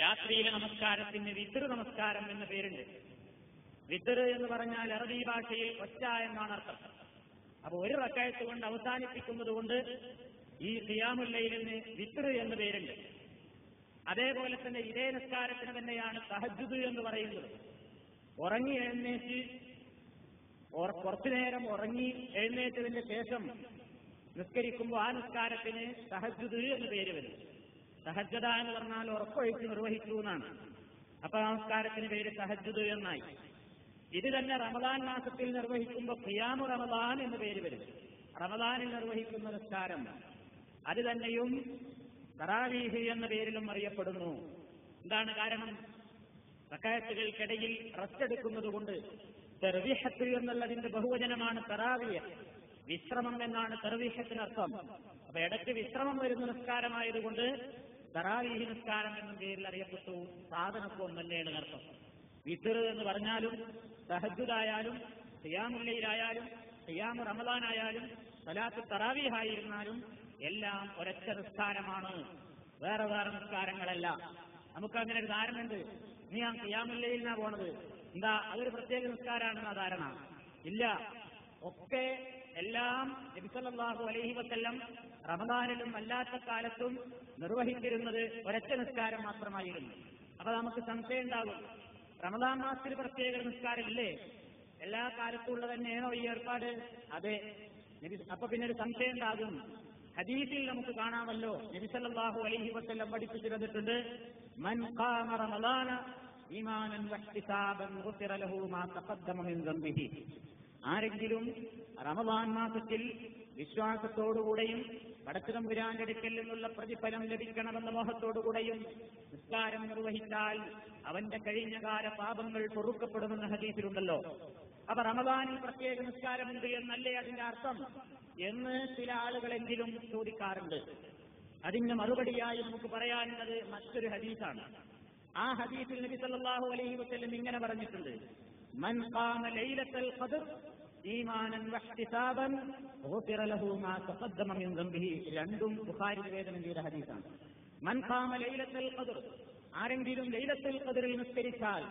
രാത്രിയിലെ നമസ്കാരത്തിന് വിതൃ നമസ്കാരം എന്ന പേരുണ്ട് വിതർ എന്ന് പറഞ്ഞാൽ അറബി ഭാഷയിൽ ഒറ്റ എന്നാണ് അർത്ഥം അപ്പൊ ഒരു റക്കായത്ത് കൊണ്ട് അവസാനിപ്പിക്കുന്നത് കൊണ്ട് ഈ സിയാമുല്ലയിലിന് വിതർ എന്ന് പേരുണ്ട് അതേപോലെ തന്നെ ഇതേ നിസ്കാരത്തിന് തന്നെയാണ് തഹജുദ് എന്ന് പറയുന്നത് ഉറങ്ങി എഴുന്നേറ്റ് ഓർ- കുറച്ചു നേരം ഉറങ്ങി എഴുന്നേറ്റതിന് ശേഷം നിസ്കരിക്കുമ്പോൾ ആ നിസ്കാരത്തിന് തഹജുദ് എന്ന് പേര് വരും തഹജദ എന്ന് പറഞ്ഞാൽ ഉറക്കൊഴിച്ച് നിർവഹിച്ചു എന്നാണ് അപ്പൊ ആ നമസ്കാരത്തിന് പേര് തഹജുദ് എന്നായി ഇത് തന്നെ റമദാൻ മാസത്തിൽ നിർവഹിക്കുമ്പോൾ ഖിയാമു റമദാൻ എന്ന് പേര് വരും റമദാനിൽ നിർവഹിക്കുന്ന നിസ്കാരം അത് തന്നെയും തറാവീഹ് എന്ന പേരിലും അറിയപ്പെടുന്നു എന്താണ് കാരണം റക്കായത്തുകൾക്കിടയിൽ റെസ്റ്റ് എടുക്കുന്നത് കൊണ്ട് തെർവിഹത്ത് എന്നുള്ളതിന്റെ ബഹുവചനമാണ് തറാവിയ വിശ്രമം എന്നാണ് തെർവിഹത്തിനർത്ഥം അപ്പൊ ഇടയ്ക്ക് വിശ്രമം വരുന്ന നിസ്കാരമായതുകൊണ്ട് തറാവീഹി നിസ്കാരം എന്ന പേരിൽ അറിയപ്പെട്ടു സാധനത്വം തന്നെയാണ് അർത്ഥം വിത്തർ എന്ന് പറഞ്ഞാലും സഹജുദായാലും സിയാമുല്ലയിലായാലും സിയാമു റമദാനായാലും സലാത്ത് തറാവീഹായിരുന്നാലും എല്ലാം ഒരൊറ്റ നിസ്കാരമാണ് വേറെ വേറെ നിസ്കാരങ്ങളല്ല നമുക്ക് അങ്ങനെ ഒരു ധാരണയുണ്ട് നീ ആ സിയാമുല്ലയിലാ പോണത് എന്താ അതൊരു പ്രത്യേക നിസ്കാരമാണെന്ന ധാരണ ഇല്ല ഒക്കെ എല്ലാം നബിസല്ലാഹു അലൈഹി വസല്ലം റമദാനിലും അല്ലാത്ത കാലത്തും നിർവഹിച്ചിരുന്നത് ഒരൊറ്റ നിസ്കാരം മാത്രമായിരുന്നു അപ്പൊ നമുക്ക് സംശയം ഉണ്ടാകും റമദാൻ മാസത്തിൽ പ്രത്യേക നിസ്കാരം ഇല്ലേ എല്ലാ കാലത്തും ഉള്ളത് തന്നെയാണോ ഈ ഏർപ്പാട് അതെ നബി- അപ്പൊ പിന്നെ ഒരു സംശയം ഉണ്ടാകും ഹദീസിൽ നമുക്ക് കാണാമല്ലോ നബിസല്ലാഹു അലൈഹി വസല്ലം പഠിപ്പിച്ചു തന്നിട്ടുണ്ട് മൻ ഖാമ റമദാന ഈമാനൻ വഹ്തിസാബൻ ഗുഫിറ ലഹു മാ തഖദ്ദമ മിൻ ദംബിഹി ആരെങ്കിലും റമദാൻ മാസത്തിൽ വിശ്വാസത്തോടുകൂടെയും പടച്ചിതമ്പുരാന്റെ അടുക്കൽ നിന്നുള്ള പ്രതിഫലം ലഭിക്കണമെന്ന മോഹത്തോടുകൂടെയും നിസ്കാരം നിർവഹിച്ചാൽ അവന്റെ കഴിഞ്ഞകാല പാപങ്ങൾ പൊറുക്കപ്പെടുമെന്ന ഹദീസിലുണ്ടല്ലോ അപ്പൊ റമദാനിൽ പ്രത്യേക നിസ്കാരമുണ്ട് എന്നല്ലേ അതിന്റെ അർത്ഥം എന്ന് ചില ആളുകളെങ്കിലും ചോദിക്കാറുണ്ട് അതിന് മറുപടിയായി നമുക്ക് പറയാനുള്ളത് മറ്റൊരു ഹദീസാണ് ആ ഹദീസിൽ നബി സല്ലല്ലാഹു അലൈഹി വസല്ലം ഇങ്ങനെ പറഞ്ഞിട്ടുണ്ട് മൻ ഖാമ ലൈലത്തൽ ഖദ്ർ ഈമാനൻ വഹ്തിസാബൻ ഗുഫിറ ലഹു മാ തഖദ്ദമ മിൻ ദംബിഹി രണ്ടും ബുഖാരി നിവേദനം ചെയ്ത ഹദീസാണ് മൻ ഖാമ ലൈലത്തൽ ഖദ്ർ ആരെങ്കിലും ലൈലത്തുൽ ഖദ്റിൽ നിസ്കരിച്ചാൽ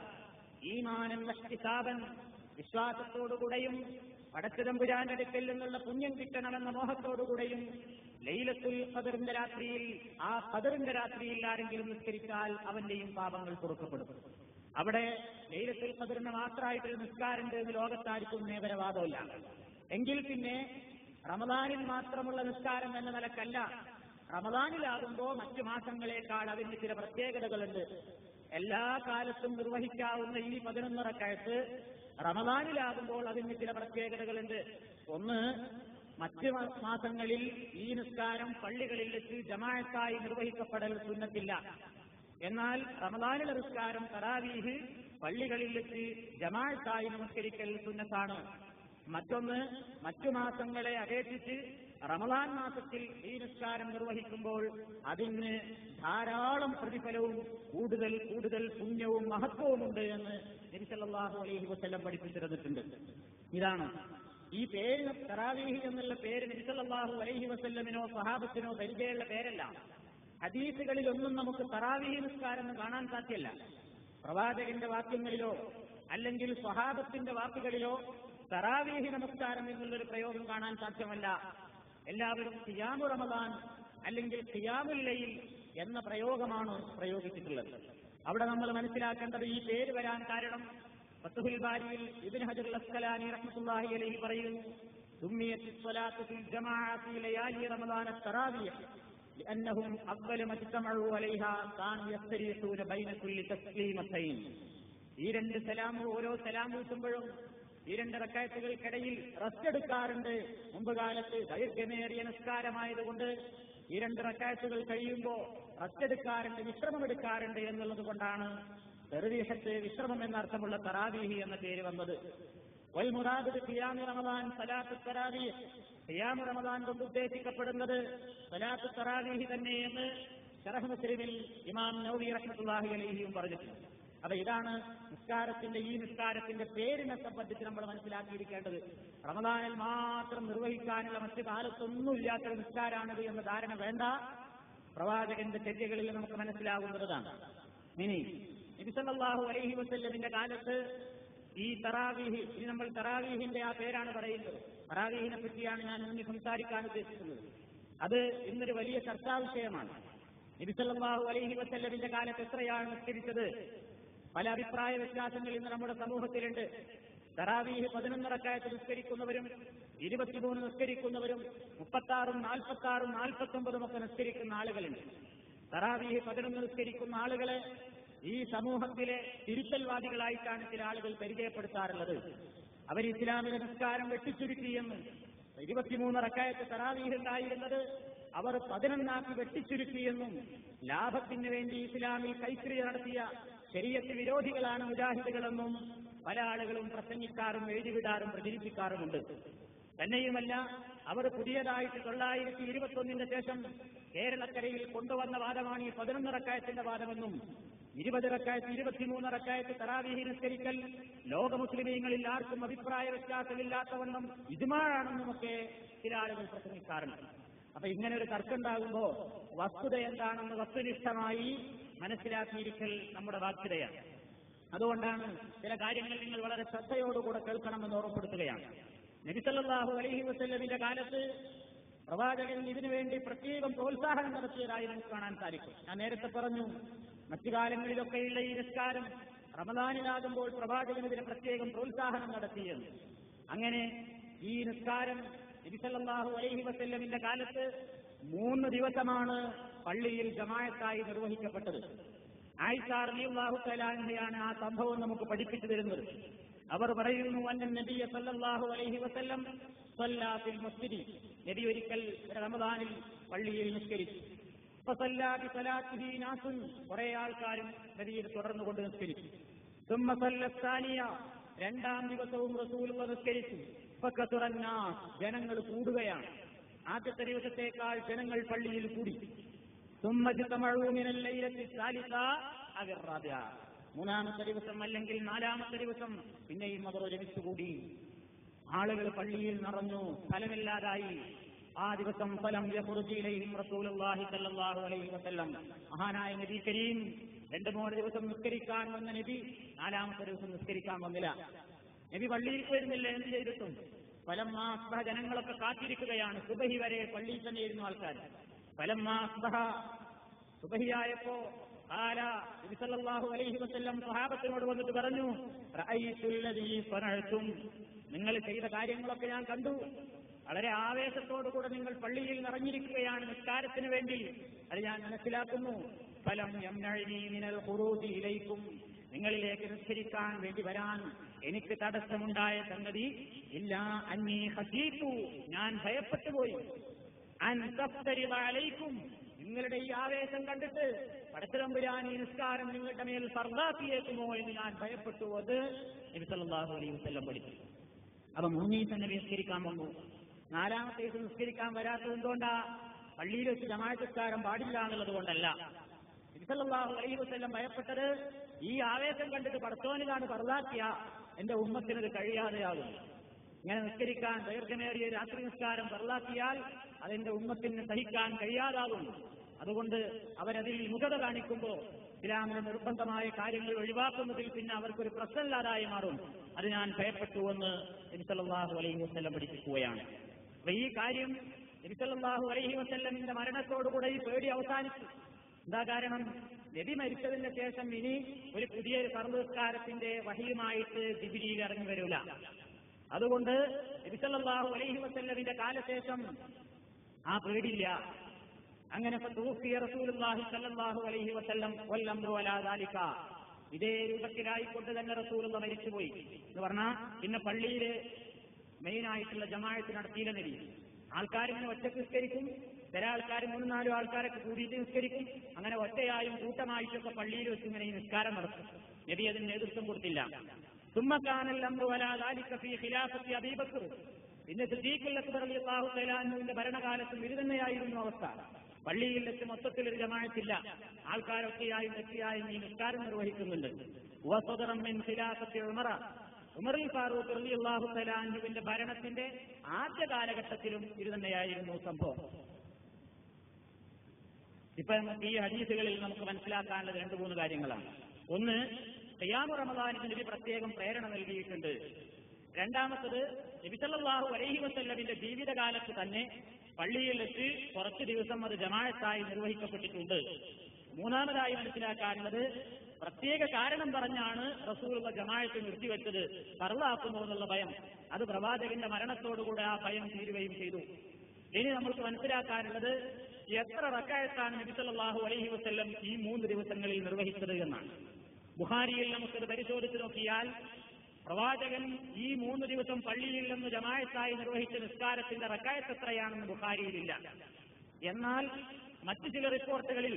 ഈമാനൻ വഹ്തിസാബൻ വിശ്വാസത്തോടുകൂടെയും പടച്ചതമ്പുരാന്റെ അടുക്കൽ നിന്നുള്ള പുണ്യം കിട്ടണമെന്ന മോഹത്തോടുകൂടെയും ലൈലത്തുൽ ഖദറിന്റെ രാത്രിയിൽ ആ ഖദറിന്റെ രാത്രിയിൽ ആരെങ്കിലും നിസ്കരിച്ചാൽ അവന്റെയും പാപങ്ങൾ പൊറുക്കപ്പെടും അവിടെ ലൈലത്തുൽ ഖദറിന് മാത്രമായിട്ടൊരു നിസ്കാരമുണ്ട് എന്ന് ലോകത്താർക്കും നേപരവാദമില്ല എങ്കിൽ പിന്നെ റമദാനിൽ മാത്രമുള്ള നിസ്കാരം എന്ന നിലക്കല്ല റമദാനിലാകുമ്പോൾ മറ്റു മാസങ്ങളെക്കാൾ അതിന് ചില പ്രത്യേകതകളുണ്ട് എല്ലാ കാലത്തും നിർവഹിക്കാവുന്ന ഈ പതിനൊന്നറക്കയത്ത് റമദാനിലാകുമ്പോൾ അതിന് ചില പ്രത്യേകതകളുണ്ട് ഒന്ന് മറ്റ് മ- മാസങ്ങളിൽ ഈ നിസ്കാരം പള്ളികളിൽ വെച്ച് ജമാഅത്തായി നിർവഹിക്കപ്പെടൽ സുന്നത്തില്ല എന്നാൽ റമദാനിലെ നിസ്കാരം തറാവീഹ് പള്ളികളിൽ വെച്ച് ജമാഅത്തായി നമസ്കരിക്കൽ സുന്നത്താണ് മറ്റൊന്ന് മറ്റു മാസങ്ങളെ അപേക്ഷിച്ച് റമദാൻ മാസത്തിൽ ഈ നിസ്കാരം നിർവഹിക്കുമ്പോൾ അതിന് ധാരാളം പ്രതിഫലവും കൂടുതൽ കൂടുതൽ പുണ്യവും മഹത്വവുമുണ്ട് എന്ന് നബി സല്ലല്ലാഹു അലൈഹി വസല്ലം പഠിപ്പിച്ചു തന്നിട്ടുണ്ട് ഇതാണ് ഈ പേര് തറാവീഹി എന്നുള്ള പേര് നബി സല്ലല്ലാഹു അലൈഹി വസല്ലമിനോ സഹാബത്തിനോ പരിചയമുള്ള പേരല്ല ഹദീസുകളിലൊന്നും നമുക്ക് തറാവീഹി നിസ്കാരം എന്ന് കാണാൻ സാധ്യമല്ല പ്രവാചകന്റെ വാക്യങ്ങളിലോ അല്ലെങ്കിൽ സ്വഹാബത്തിന്റെ വാക്കുകളിലോ തറാവീഹി നമസ്കാരം എന്നുള്ളൊരു പ്രയോഗം കാണാൻ സാധ്യമല്ല എല്ലാവരും ഖിയാമു റമദാൻ അല്ലെങ്കിൽ ഖിയാമുല്ലയിൽ എന്ന പ്രയോഗമാണ് പ്രയോഗിച്ചിട്ടുള്ളത് അവിടെ നമ്മൾ മനസ്സിലാക്കേണ്ടത് ഈ പേര് വരാൻ കാരണം ഫത്തുഹുൽ ബാരിയിൽ ഇബ്നു ഹജർ അസ്കലാനി റഹ്മത്തുള്ളാഹി അലൈഹി പറയുന്നു سميت الصلاة في الجماعة في ليالي رمضان التراويح لأنهم أول ما اجتمعوا عليها كانوا يستريحون بين كل تسليمتين ഈ രണ്ട് സലാം ഓരോ സലാം കൂട്ടുമ്പോഴും ഈ രണ്ട് റക്കായത്തുകൾക്കിടയിൽ റെസ്റ്റ് എടുക്കാറുണ്ട് മുമ്പ് കാലത്ത് ദൈർഘ്യമേറിയ നിസ്കാരമായതുകൊണ്ട് ഈ രണ്ട് റക്കായത്തുകൾ കഴിയുമ്പോൾ റെസ്റ്റ് എടുക്കാറുണ്ട് വിശ്രമം എടുക്കാറുണ്ട് എന്നുള്ളത് കൊണ്ടാണ് തെറുവീഹത്ത് വിശ്രമം എന്നർത്ഥമുള്ള തറാവീഹി എന്ന പേര് വന്നത് വൽമുറാദ് ഖിയാമു റമദാൻ സലാത്ത് തറാവീഹ് ഖിയാമു റമദാൻ കൊണ്ട് ഉദ്ദേശിക്കപ്പെടുന്നത് സലാത്ത് തറാവീഹി തന്നെ എന്ന് ഷറഹ് മുസ്ലിമിൽ ഇമാം നൗവി റഹ്മത്തുള്ളാഹി അലൈഹിയും പറഞ്ഞിട്ടുണ്ട് അപ്പൊ ഇതാണ് നിസ്കാരത്തിന്റെ ഈ നിസ്കാരത്തിന്റെ പേരിനെ സംബന്ധിച്ച് നമ്മൾ മനസ്സിലാക്കിയിരിക്കേണ്ടത് റമദാനിൽ മാത്രം നിർവഹിക്കാനുള്ള മറ്റു കാലത്തൊന്നും ഇല്ലാത്തൊരു നിസ്കാരാണിത് എന്ന ധാരണ വേണ്ട പ്രവാചകന്റെ ചര്യകളിൽ നമുക്ക് മനസ്സിലാകുന്നതാണ് ഇനി നബിസല്ലാഹു അലൈഹി വസല്ലമിന്റെ കാലത്ത് ഈ തറാവീഹ് ഇനി നമ്മൾ തറാവീഹിന്റെ ആ പേരാണ് പറയുന്നത് തറാവീഹിനെ പറ്റിയാണ് ഞാൻ ഇന്ന് സംസാരിക്കാൻ ഉദ്ദേശിക്കുന്നത് അത് ഇന്നൊരു വലിയ ചർച്ചാ വിഷയമാണ് നബിസല്ലാഹു അലൈഹി വസല്ലമിന്റെ കാലത്ത് എത്രയാണ് നിസ്കരിച്ചത് പല അഭിപ്രായ വ്യത്യാസങ്ങൾ ഇന്ന് നമ്മുടെ സമൂഹത്തിലുണ്ട് തറാവീഹ് പതിനൊന്നിറക്കായത്ത് നിസ്കരിക്കുന്നവരും ഇരുപത്തിമൂന്ന് നിസ്കരിക്കുന്നവരും മുപ്പത്താറും നാൽപ്പത്താറും നാൽപ്പത്തൊമ്പതും ഒക്കെ നിസ്കരിക്കുന്ന ആളുകളുണ്ട് തറാവീഹ് പതിനൊന്ന് നിസ്കരിക്കുന്ന ആളുകളെ ഈ സമൂഹത്തിലെ തിരുത്തൽവാദികളായിട്ടാണ് ചില ആളുകൾ പരിചയപ്പെടുത്താറുള്ളത് അവർ ഇസ്ലാമിക നിസ്കാരം വെട്ടിച്ചുരുക്കിയെന്ന് ഇരുപത്തിമൂന്ന് റക്കായത്ത് തറാവീഹ് ഉണ്ടായിരുന്നത് അവർ പതിനൊന്നാക്കി വെട്ടിച്ചുരുക്കിയെന്നും ലാഭത്തിന് വേണ്ടി ഇസ്ലാമിൽ കൈക്രിയ നടത്തിയ ശരീരത്തിൽ വിരോധികളാണ് മുജാഹിദുകളെന്നും പല ആളുകളും പ്രസംഗിക്കാറും എഴുതിവിടാറും പ്രചരിപ്പിക്കാറുമുണ്ട് തന്നെയുമല്ല അവർ പുതിയതായിട്ട് തൊള്ളായിരത്തി ഇരുപത്തൊന്നിന്റെ ശേഷം കേരളക്കരയിൽ കൊണ്ടുവന്ന വാദമാണ് ഈ പതിനൊന്നിറക്കായത്തിന്റെ വാദമെന്നും ഇരുപതിറക്കായത്ത് ഇരുപത്തിമൂന്നിറക്കായത്ത് തറാവീഹി നിസ്കരിക്കൽ ലോക മുസ്ലിമീങ്ങളിൽ ആർക്കും അഭിപ്രായ വ്യത്യാസമില്ലാത്തവണ്ണം ഇതുമാണെന്നുമൊക്കെ ചില ആളുകൾ പ്രസംഗിക്കാറുണ്ട് അപ്പൊ ഇങ്ങനെ ഒരു തർക്കമുണ്ടാകുമ്പോ വസ്തുത എന്താണെന്ന് വസ്തുനിഷ്ഠമായി മനസ്സിലാക്കിയിരിക്കൽ നമ്മുടെ ബാധ്യതയാണ് അതുകൊണ്ടാണ് ചില കാര്യങ്ങൾ നിങ്ങൾ വളരെ ശ്രദ്ധയോടുകൂടെ കേൾക്കണമെന്ന് ഓർമ്മപ്പെടുത്തുകയാണ് നബിസല്ലാഹു അലൈഹി വസ്ല്ലമിന്റെ കാലത്ത് പ്രവാചകൻ ഇതിനുവേണ്ടി പ്രത്യേകം പ്രോത്സാഹനം നടത്തിയതായി നമുക്ക് കാണാൻ സാധിക്കും ഞാൻ നേരത്തെ പറഞ്ഞു മറ്റു കാലങ്ങളിലൊക്കെയുള്ള ഈ നിസ്കാരം റമദാനിലാകുമ്പോൾ പ്രവാചകൻ ഇതിന് പ്രത്യേകം പ്രോത്സാഹനം നടത്തിയെന്ന് അങ്ങനെ ഈ നിസ്കാരം നബിസല്ലാഹു അലൈഹി വസ്ല്ലമിന്റെ കാലത്ത് മൂന്ന് ദിവസമാണ് പള്ളിയിൽ ജമായത്തായി നിർവഹിക്കപ്പെട്ടത് ആയിഷാർ അലിയുള്ളാഹു തലാൻഹയാണ് ആ സംഭവം നമുക്ക് പഠിപ്പിച്ചു തരുന്നത് അവർ പറയുന്നു അന്നൻ നബിയ സല്ലല്ലാഹു അലൈഹി വസല്ലം സല്ലാത്തിൽ മസ്ജിദി നബി ഒരിക്കൽ റമദാനിൽ പള്ളിയിൽ നിസ്കരിച്ചു ഫസല്ലാബി സലാത്തിഹി നാസുൻ കുറെ ആൾക്കാരും നബിയിൽ തുടർന്നുകൊണ്ട് നിസ്കരിച്ചു സുമ്മ സല്ലത്താനിയ രണ്ടാം ദിവസവും റസൂലുള്ള നിസ്കരിച്ചു ഫക്കത്തുറന്നാസ് ജനങ്ങൾ കൂടുകയാണ് ആദ്യത്തെ ദിവസത്തേക്കാൾ ജനങ്ങൾ പള്ളിയിൽ കൂടി മൂന്നാമത്തെ ദിവസം അല്ലെങ്കിൽ നാലാമത്തെ ദിവസം പിന്നെയും അവർ ഒരുമിച്ചുകൂടി ആളുകൾ പള്ളിയിൽ നിറഞ്ഞു ഫലമില്ലാതായി ആ ദിവസം ഫലം യഹുറുജിയിലെയും റസൂലുള്ളാഹി സല്ലല്ലാഹു അലൈഹി വസല്ലം മഹാനായ നബി കരീം രണ്ട് മൂന്ന് ദിവസം നിസ്കരിക്കാൻ വന്ന നബി നാലാമത്തെ ദിവസം നിസ്കരിക്കാൻ വന്നില്ല നബി പള്ളിയിൽ വരുന്നില്ല എന്ത് ചെയ്തിട്ടും ഫലം മാസ്ബഹ ജനങ്ങളൊക്കെ കാത്തിരിക്കുകയാണ് സുബഹി വരെ പള്ളിയിൽ തന്നെയായിരുന്നു ആൾക്കാർ ഫലം മാസ്ബഹ സുബഹിയായപ്പോ ആല നബിസല്ലാഹു അലൈഹി വസല്ലം സ്വഹാബത്തിനോട് വന്നിട്ട് പറഞ്ഞു റഅയ്തുല്ലദീ ഫനഅതും നിങ്ങൾ ചെയ്ത കാര്യങ്ങളൊക്കെ ഞാൻ കണ്ടു വളരെ ആവേശത്തോടുകൂടെ നിങ്ങൾ പള്ളിയിൽ നിറഞ്ഞിരിക്കുകയാണ് നിസ്കാരത്തിന് വേണ്ടി അത് ഞാൻ മനസ്സിലാക്കുന്നു ഫലം യംനഅനി മിനൽ ഖുറൂജി ഇലൈക്കും നിങ്ങളിലേക്ക് നിസ്കരിക്കാൻ വേണ്ടി വരാൻ എനിക്ക് തടസ്സമുണ്ടായ സംഗതി ഇല്ല അന്നീ ഹസീത്തു ഞാൻ ഭയപ്പെട്ടുപോയി അൻ തഫ്തരിദ അലൈക്കും നിങ്ങളുടെ ഈ ആവേശം കണ്ടിട്ട് പടച്ചിലമ്പുരാൻ ഈ നിസ്കാരം നിങ്ങളുടെ മേൽ സർദാക്കിയേക്കുമോ എന്ന് ഞാൻ ഭയപ്പെട്ടു അത് നബി സല്ലല്ലാഹു അലൈഹി വസല്ലം പഠിച്ചു അപ്പൊ മൂന്നീസം നബി നിസ്കരിക്കാൻ വന്നു നാലാമത്തെ ദിവസം നിസ്കരിക്കാൻ വരാത്തത് എന്തുകൊണ്ടാ പള്ളിയിൽ വെച്ച് ജമാഅത്തിസ്കാരം പാടില്ല എന്നുള്ളത് കൊണ്ടല്ല നബി സല്ലല്ലാഹു അലൈഹി വസല്ലം ഭയപ്പെട്ടത് ഈ ആവേശം കണ്ടിട്ട് പടത്തോനിലാണ് പറതാക്കിയ എന്റെ ഉമ്മത്തിനത് കഴിയാതെയാകും ഇങ്ങനെ നിസ്കരിക്കാൻ ദൈർഘ്യമേറിയ രാത്രി നിസ്കാരം പറലാക്കിയാൽ അതെന്റെ ഉമ്മത്തിന് സഹിക്കാൻ കഴിയാതാകും അതുകൊണ്ട് അവരതിൽ മുഖത കാണിക്കുമ്പോൾ ഇസ്ലാമിലെ നിർബന്ധമായ കാര്യങ്ങൾ ഒഴിവാക്കുന്നതിൽ പിന്നെ അവർക്കൊരു പ്രശ്നമില്ലാതായി മാറും അത് ഞാൻ ഭയപ്പെട്ടുവെന്ന് നബിസല്ലാഹു അലൈഹി വസ്ല്ലം പഠിപ്പിക്കുകയാണ് അപ്പൊ ഈ കാര്യം നബിസല്ലാഹു അലൈഹി വസ്ല്ലമിന്റെ മരണത്തോടുകൂടെ ഈ പേടി അവസാനിച്ചു എന്താ കാരണം നബി മരിച്ചതിന് ശേഷം ഇനി ഒരു പുതിയൊരു സർവ്വസ്കാരത്തിന്റെ വഹിയുമായിട്ട് ജിബിരിയിൽ ഇറങ്ങി വരൂല അതുകൊണ്ട് നബിസല്ലാഹു അലൈഹി വസല്ലമിന്റെ കാലശേഷം ആ പേടിയില്ല അങ്ങനെ തൂഫിയ റസൂലുള്ളാഹി സല്ലല്ലാഹു അലൈഹി വസല്ലം വല്ലംറു അലാ ദാലിക ഇതേ രൂപത്തിലായിക്കൊണ്ട് തന്നെ റസൂലുള്ള മരിച്ചുപോയി എന്ന് പറഞ്ഞാൽ പിന്നെ പള്ളിയില് മെയിനായിട്ടുള്ള ജമാഅത്ത് നടത്തിയില്ല നബി ആൾക്കാരിങ്ങനെ ഒറ്റക്ക് നിസ്കരിക്കും ചില ആൾക്കാർ മൂന്ന് നാലും ആൾക്കാരൊക്കെ കൂടിയിട്ട് നിസ്കരിക്കും അങ്ങനെ ഒറ്റയായും കൂട്ടമായിട്ടൊക്കെ പള്ളിയിൽ വെച്ച് ഇങ്ങനെ ഈ നിസ്കാരം നടത്തും നബി അതിന് നേതൃത്വം കൊടുത്തില്ല സുമ്മക്കാനൽ അമ്രു അലാ ദാലിക ഫീ ഖിലാഫത്തി അബീബക്കർ പിന്നെ സിദ്ദീഖുൽ അക്ബർ റളിയല്ലാഹു തആല അൻഹുവിന്റെ ഭരണകാലത്തും ഇത് തന്നെയായിരുന്നു അവസ്ഥ പള്ളിയിൽ വെച്ച് മൊത്തത്തിൽ ഒരു ജമാഅത്തില്ല ആൾക്കാരൊക്കെയായും വ്യക്തിയായും ഈ നിസ്കാരം നിർവഹിക്കുന്നുണ്ട് വസദറം മിൻ ഖിലാഫത്തി ഉമറ ഉമറിൽ ഫാറൂഖ് റളിയല്ലാഹു തആല അൻഹുവിന്റെ ഭരണത്തിന്റെ ആദ്യ കാലഘട്ടത്തിലും ഇത് തന്നെയായിരുന്നു സംഭവം ഇപ്പൊ നമുക്ക് ഈ ഹദീസുകളിൽ നമുക്ക് മനസ്സിലാക്കാനുള്ളത് രണ്ട് മൂന്ന് കാര്യങ്ങളാണ് ഒന്ന് ഖിയാമു റമദാനിന് നബി പ്രത്യേകം പ്രേരണ നൽകിയിട്ടുണ്ട് രണ്ടാമത്തത് നബിസല്ലാഹു അലൈഹി വസല്ലമിന്റെ ജീവിതകാലത്ത് തന്നെ പള്ളിയിൽ വെച്ച് കുറച്ച് ദിവസം അത് ജമാഅത്തായി നിർവഹിക്കപ്പെട്ടിട്ടുണ്ട് മൂന്നാമതായി മനസ്സിലാക്കാനുള്ളത് പ്രത്യേക കാരണം പറഞ്ഞാണ് റസൂലുള്ള ജമാഅത്ത് നിർത്തിവെച്ചത് കറുവാക്കുന്നു എന്നുള്ള ഭയം അത് പ്രവാചകന്റെ മരണത്തോടുകൂടെ ആ ഭയം തീരുകയും ചെയ്തു ഇനി നമുക്ക് മനസ്സിലാക്കാനുള്ളത് എത്ര റക്കായത്താണ് നബി സല്ലല്ലാഹു അലൈഹി വസല്ലം ഈ മൂന്ന് ദിവസങ്ങളിൽ നിർവഹിച്ചത് എന്നാണ് ബുഹാരിയിൽ നമുക്കത് പരിശോധിച്ച് നോക്കിയാൽ പ്രവാചകൻ ഈ മൂന്ന് ദിവസം പള്ളിയിൽ നിന്ന് ജമായത്തായി നിർവഹിച്ച നിസ്കാരത്തിന്റെ റക്കായത്ത് എത്രയാണെന്ന് ബുഹാരിയിലില്ല എന്നാൽ മറ്റു ചില റിപ്പോർട്ടുകളിൽ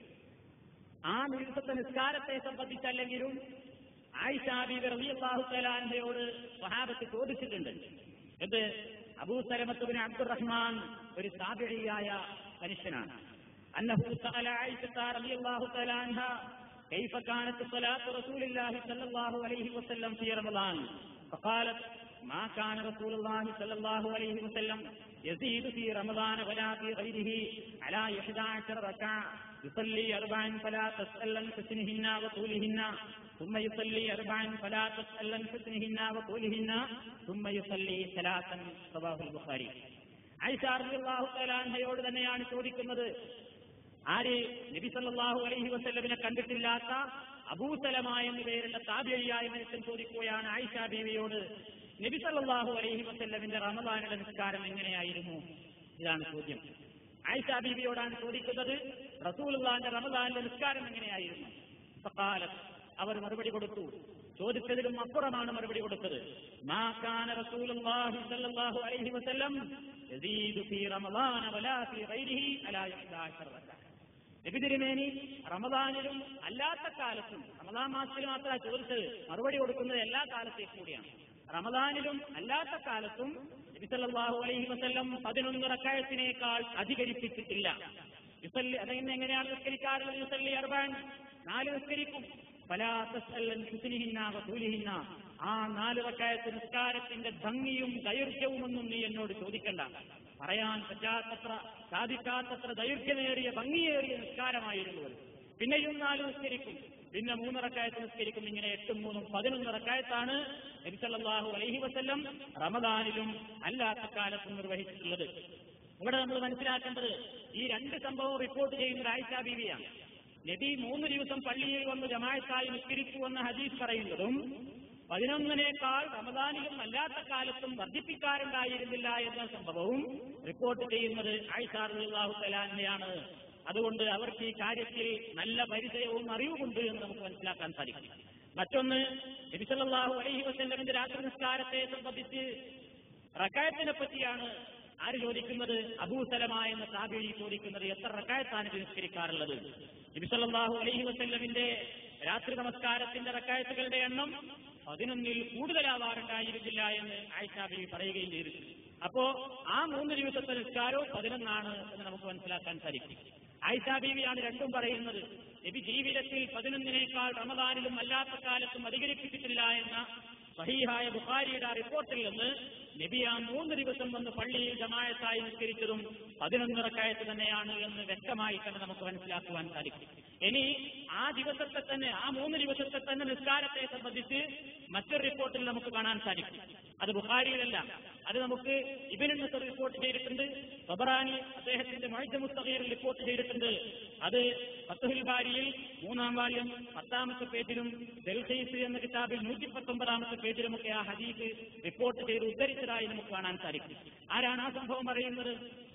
ആ ദിവസത്തെ നിസ്കാരത്തെ സംബന്ധിച്ചല്ലെങ്കിലും ആയിഷാബി റളിയല്ലാഹു തആലാൻഹയോട് സ്വഹാബത്ത് ചോദിച്ചിട്ടുണ്ട് എന്ത് അബൂ സലമത്തുബിൻ അബ്ദുറഹ്മാൻ ഒരു സാബിഴിയായ മനുഷ്യനാണ് അന്നഹു സഅല ആയിഷ റളിയല്ലാഹു തആല അൻഹ كيف كانت صلاة رسول الله صلى الله عليه وسلم في رمضان فقالت ما كان رسول الله صلى الله عليه وسلم يزيد في رمضان ولا في غيره على إحدى عشر ركعة يصلي أربعا فلا تسأل عن حسنهن وطولهن ثم يصلي أربعا فلا تسأل عن حسنهن وطولهن ثم يصلي ثلاثا رواه البخاري ഐഷ റളിയല്ലാഹു തആല അൻഹയോട് തന്നെയാണ് ചോദിക്കുന്നത് ആര് നബി സല്ലല്ലാഹു അലൈഹി വസല്ലമിനെ കണ്ടിട്ടില്ലാത്ത അബൂസലമ എന്ന പേരുള്ള താബിയായ മനുഷ്യൻ ചോദിക്കുകയാണ് ആയിഷ ബീവിയോട് നബി സല്ലല്ലാഹു അലൈഹി വസല്ലമിന്റെ റമദാനിലെ നിസ്കാരം എങ്ങനെയായിരുന്നു ഇതാണ് ചോദ്യം ആയിഷ ബീവിയോടാണ് ചോദിക്കുന്നത് റസൂലുള്ളാന്റെ റമദാനിലെ നിസ്കാരം എങ്ങനെയായിരുന്നു ഫഖാലത്ത് അവർ മറുപടി കൊടുത്തു ചോദിച്ചതിലും അപ്പുറമാണ് മറുപടി കൊടുത്തത് മാ കാന റസൂലുള്ളാഹി സ്വല്ലല്ലാഹു അലൈഹി വസല്ലം യസീദു ഫീ റമളാന വലാ ഫീ ഗൈരിഹി അലാ 11 റക്അ നബി തിരുമേനി റമദാനിലും അല്ലാത്ത കാലത്തും റമദാൻ മാസത്തിൽ മാത്രമാണ് ചോദിച്ചത് മറുപടി കൊടുക്കുന്നത് എല്ലാ കാലത്തേക്കും കൂടിയാണ് റമദാനിലും അല്ലാത്ത കാലത്തും നബി സല്ലല്ലാഹു അലൈഹി വസല്ലം പതിനൊന്ന് റക്കായത്തിനേക്കാൾ അധികരിപ്പിച്ചിട്ടില്ല യുസല്ലി അതെങ്ങനെ എങ്ങനെയാണ് നിസ്കരിക്കാറുള്ളത് യുസല്ലി അർബാൻ നാല് നിസ്കരിക്കും ഫലാത്തൂലിഹിന്ന ആ നാല് റക്കായത്ത് നിസ്കാരത്തിന്റെ ഭംഗിയും ദൈർഘ്യവുമൊന്നും നീ എന്നോട് ചോദിക്കണ്ട പറയാൻ പറ്റാത്തത്ര സാധിക്കാത്തത്ര ദൈർഘ്യമേറിയ ഭംഗിയേറിയ നിസ്കാരമായിരുന്നു അത് പിന്നെയും നാല് നിസ്കരിക്കും പിന്നെ മൂന്നിറക്കായത്ത് നിസ്കരിക്കും ഇങ്ങനെ എട്ടും മൂന്നും പതിനൊന്ന് റക്കായത്താണ് നബിസല്ലാഹു അലൈഹി വസല്ലം റമദാനിലും അല്ലാത്ത കാലത്തും നിർവഹിച്ചിട്ടുള്ളത് ഇവിടെ നമ്മൾ മനസ്സിലാക്കേണ്ടത് ഈ രണ്ട് സംഭവം റിപ്പോർട്ട് ചെയ്യുന്നത് ആയിഷ ബീവിയാണ് നബി മൂന്ന് ദിവസം പള്ളിയിൽ വന്ന് ജമായത്തായി നിസ്കരിച്ചു എന്ന ഹദീസ് പറയുന്നതും പതിനൊന്നിനേക്കാൾ റമദാനിലും അല്ലാത്ത കാലത്തും വർദ്ധിപ്പിക്കാറുണ്ടായിരുന്നില്ല എന്ന സംഭവവും റിപ്പോർട്ട് ചെയ്യുന്നത് ആയിഷാറുല്ലാഹു തലാനെയാണ് അതുകൊണ്ട് അവർക്ക് ഈ കാര്യത്തിൽ നല്ല പരിചയവും അറിവുമുണ്ട് എന്ന് നമുക്ക് മനസ്സിലാക്കാൻ സാധിക്കും മറ്റൊന്ന് നബിസല്ലാഹു അലൈഹി വസല്ലമിന്റെ രാത്രി നിസ്കാരത്തെ സംബന്ധിച്ച് റക്കായത്തിനെ പറ്റിയാണ് ആര് ചോദിക്കുന്നത് അബൂസലമ എന്ന താബിഴി ചോദിക്കുന്നത് എത്ര റക്കായത്താണ് ഇത് നിസ്കരിക്കാറുള്ളത് നബിസല്ലാഹു അലൈഹി വസല്ലമിന്റെ രാത്രി നമസ്കാരത്തിന്റെ റക്കായത്തുകളുടെ എണ്ണം പതിനൊന്നിൽ കൂടുതലാവാറുണ്ടായിരുന്നില്ല എന്ന് ആയിഷാബി പറയുകയും ചെയ്തിട്ടുണ്ട് അപ്പോ ആ മൂന്ന് ദിവസത്തെ നിസ്കാരവും പതിനൊന്നാണ് എന്ന് നമുക്ക് മനസ്സിലാക്കാൻ സാധിക്കും ആയിഷാ ബീവിയാണ് രണ്ടും പറയുന്നത് നബി ജീവിതത്തിൽ പതിനൊന്നിനേക്കാൾ റമദാനിലും അല്ലാത്ത കാലത്തും അധികരിപ്പിച്ചിട്ടില്ല എന്ന സഹീഹായ ബുഖാരിയുടെ ആ റിപ്പോർട്ടിൽ നിന്ന് നബി ആ മൂന്ന് ദിവസം വന്ന് പള്ളിയിൽ ജമായത്തായി നിസ്കരിച്ചതും പതിനൊന്നിറക്കായത്ത് തന്നെയാണ് എന്ന് വ്യക്തമായി തന്നെ നമുക്ക് മനസ്സിലാക്കുവാൻ സാധിക്കും ഇനി ആ ദിവസത്തെ തന്നെ ആ മൂന്ന് ദിവസത്തെ തന്നെ നിസ്കാരത്തെ സംബന്ധിച്ച് മറ്റൊരു റിപ്പോർട്ടിൽ നമുക്ക് കാണാൻ സാധിക്കും അത് ബുഖാരിയിലല്ല അത് നമുക്ക് ഇബിന് റിപ്പോർട്ട് ചെയ്തിട്ടുണ്ട് സബറാനി അദ്ദേഹത്തിന്റെ മൈജ മുസ്തഖീറിൽ റിപ്പോർട്ട് ചെയ്തിട്ടുണ്ട് അത് ഫത്തുഹിൽ ബാരിയിൽ മൂന്നാം വാല്യം പത്താമത്തെ പേജിലും ദൽഹൈസ് എന്ന കിതാബിൽ നൂറ്റി പത്തൊമ്പതാമത്തെ പേജിലുമൊക്കെ ആ ഹദീസ് റിപ്പോർട്ട് ചെയ്ത് ഉദ്ധരിച്ചതായി നമുക്ക് കാണാൻ സാധിക്കും ആരാണ് ആ സംഭവം പറയുന്നത്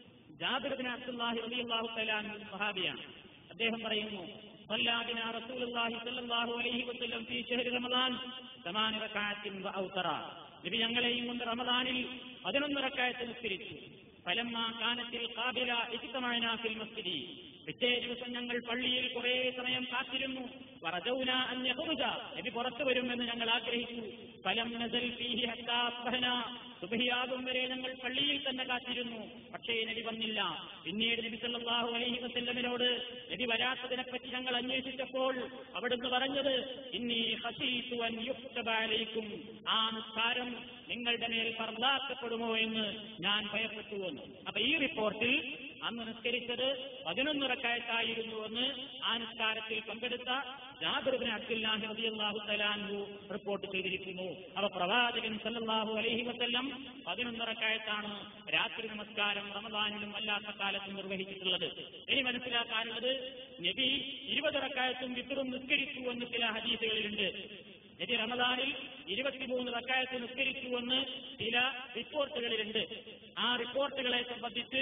ജാബിർ ബിൻ അബ്ദുല്ലാഹി റളിയല്ലാഹു തആല അൻഹു സഹാബിയാണ് അദ്ദേഹം പറയുന്നു صلى بنا رسول الله صلى الله عليه وسلم في شهر رمضان ثمان ركعات وأوترا നബി ഞങ്ങളെയും കൊണ്ട് റമദാനിൽ പതിനൊന്ന് റക്കായത്ത് നിസ്കരിച്ചു ഫലമ്മ കാനത്തിൽ കാബില ഇജിത്തമായന ഫിൽ മസ്ജിദി പിറ്റേ ദിവസം ഞങ്ങൾ പള്ളിയിൽ കുറെ സമയം കാത്തിരുന്നു വറജൗന അന്യഹുറുജ നബി പുറത്തു വരുമെന്ന് ഞങ്ങൾ ആഗ്രഹിച്ചു ഫലം നസൽ ഫീഹി ഹത്താ അസ്ബഹന സുബഹിയാകും വരെ ഞങ്ങൾ പള്ളിയിൽ തന്നെ കാത്തിരുന്നു പക്ഷേ നബി വന്നില്ല പിന്നീട് നബി സല്ലല്ലാഹു അലൈഹി വസല്ലമിനോട് നബി വരാത്തതിനെ പറ്റി ഞങ്ങൾ അന്വേഷിച്ചപ്പോൾ അവിടുന്ന് പറഞ്ഞത് ഇന്നീ ഹസീതു അൻ യുക്തബ അലൈക്കും ആ നിസ്കാരം നിങ്ങളുടെ മേൽ പർദ്ദാക്കപ്പെടുമോ എന്ന് ഞാൻ ഭയപ്പെട്ടു എന്ന് അപ്പൊ ഈ റിപ്പോർട്ടിൽ അന്ന് നിസ്കരിച്ചത് പതിനൊന്ന് റക്കായത്തായിരുന്നുവെന്ന് ആ നിസ്കാരത്തിൽ പങ്കെടുത്ത ജാബിർബിൻ അബ്ദുല്ലാഹി റളിയല്ലാഹു തലാൻഹു റിപ്പോർട്ട് ചെയ്തിരിക്കുന്നു അവ പ്രവാചകൻ സല്ലല്ലാഹു അലൈഹി വസല്ലം പതിനൊന്ന് റക്കായത്താണ് രാത്രി നമസ്കാരം റമദാനിലും അല്ലാത്ത കാലത്തും നിർവഹിച്ചിട്ടുള്ളത് ഇനി മനസ്സിലാക്കാനുള്ളത് നബി ഇരുപത് റക്കായത്തും വിത്തറും നിസ്കരിച്ചു എന്ന് ചില ഹദീസുകളിലുണ്ട് നബി റമദാനിൽ ഇരുപത്തിമൂന്ന് റക്കായത്ത് നിസ്കരിച്ചുവെന്ന് ചില റിപ്പോർട്ടുകളിലുണ്ട് ആ റിപ്പോർട്ടുകളെ സംബന്ധിച്ച്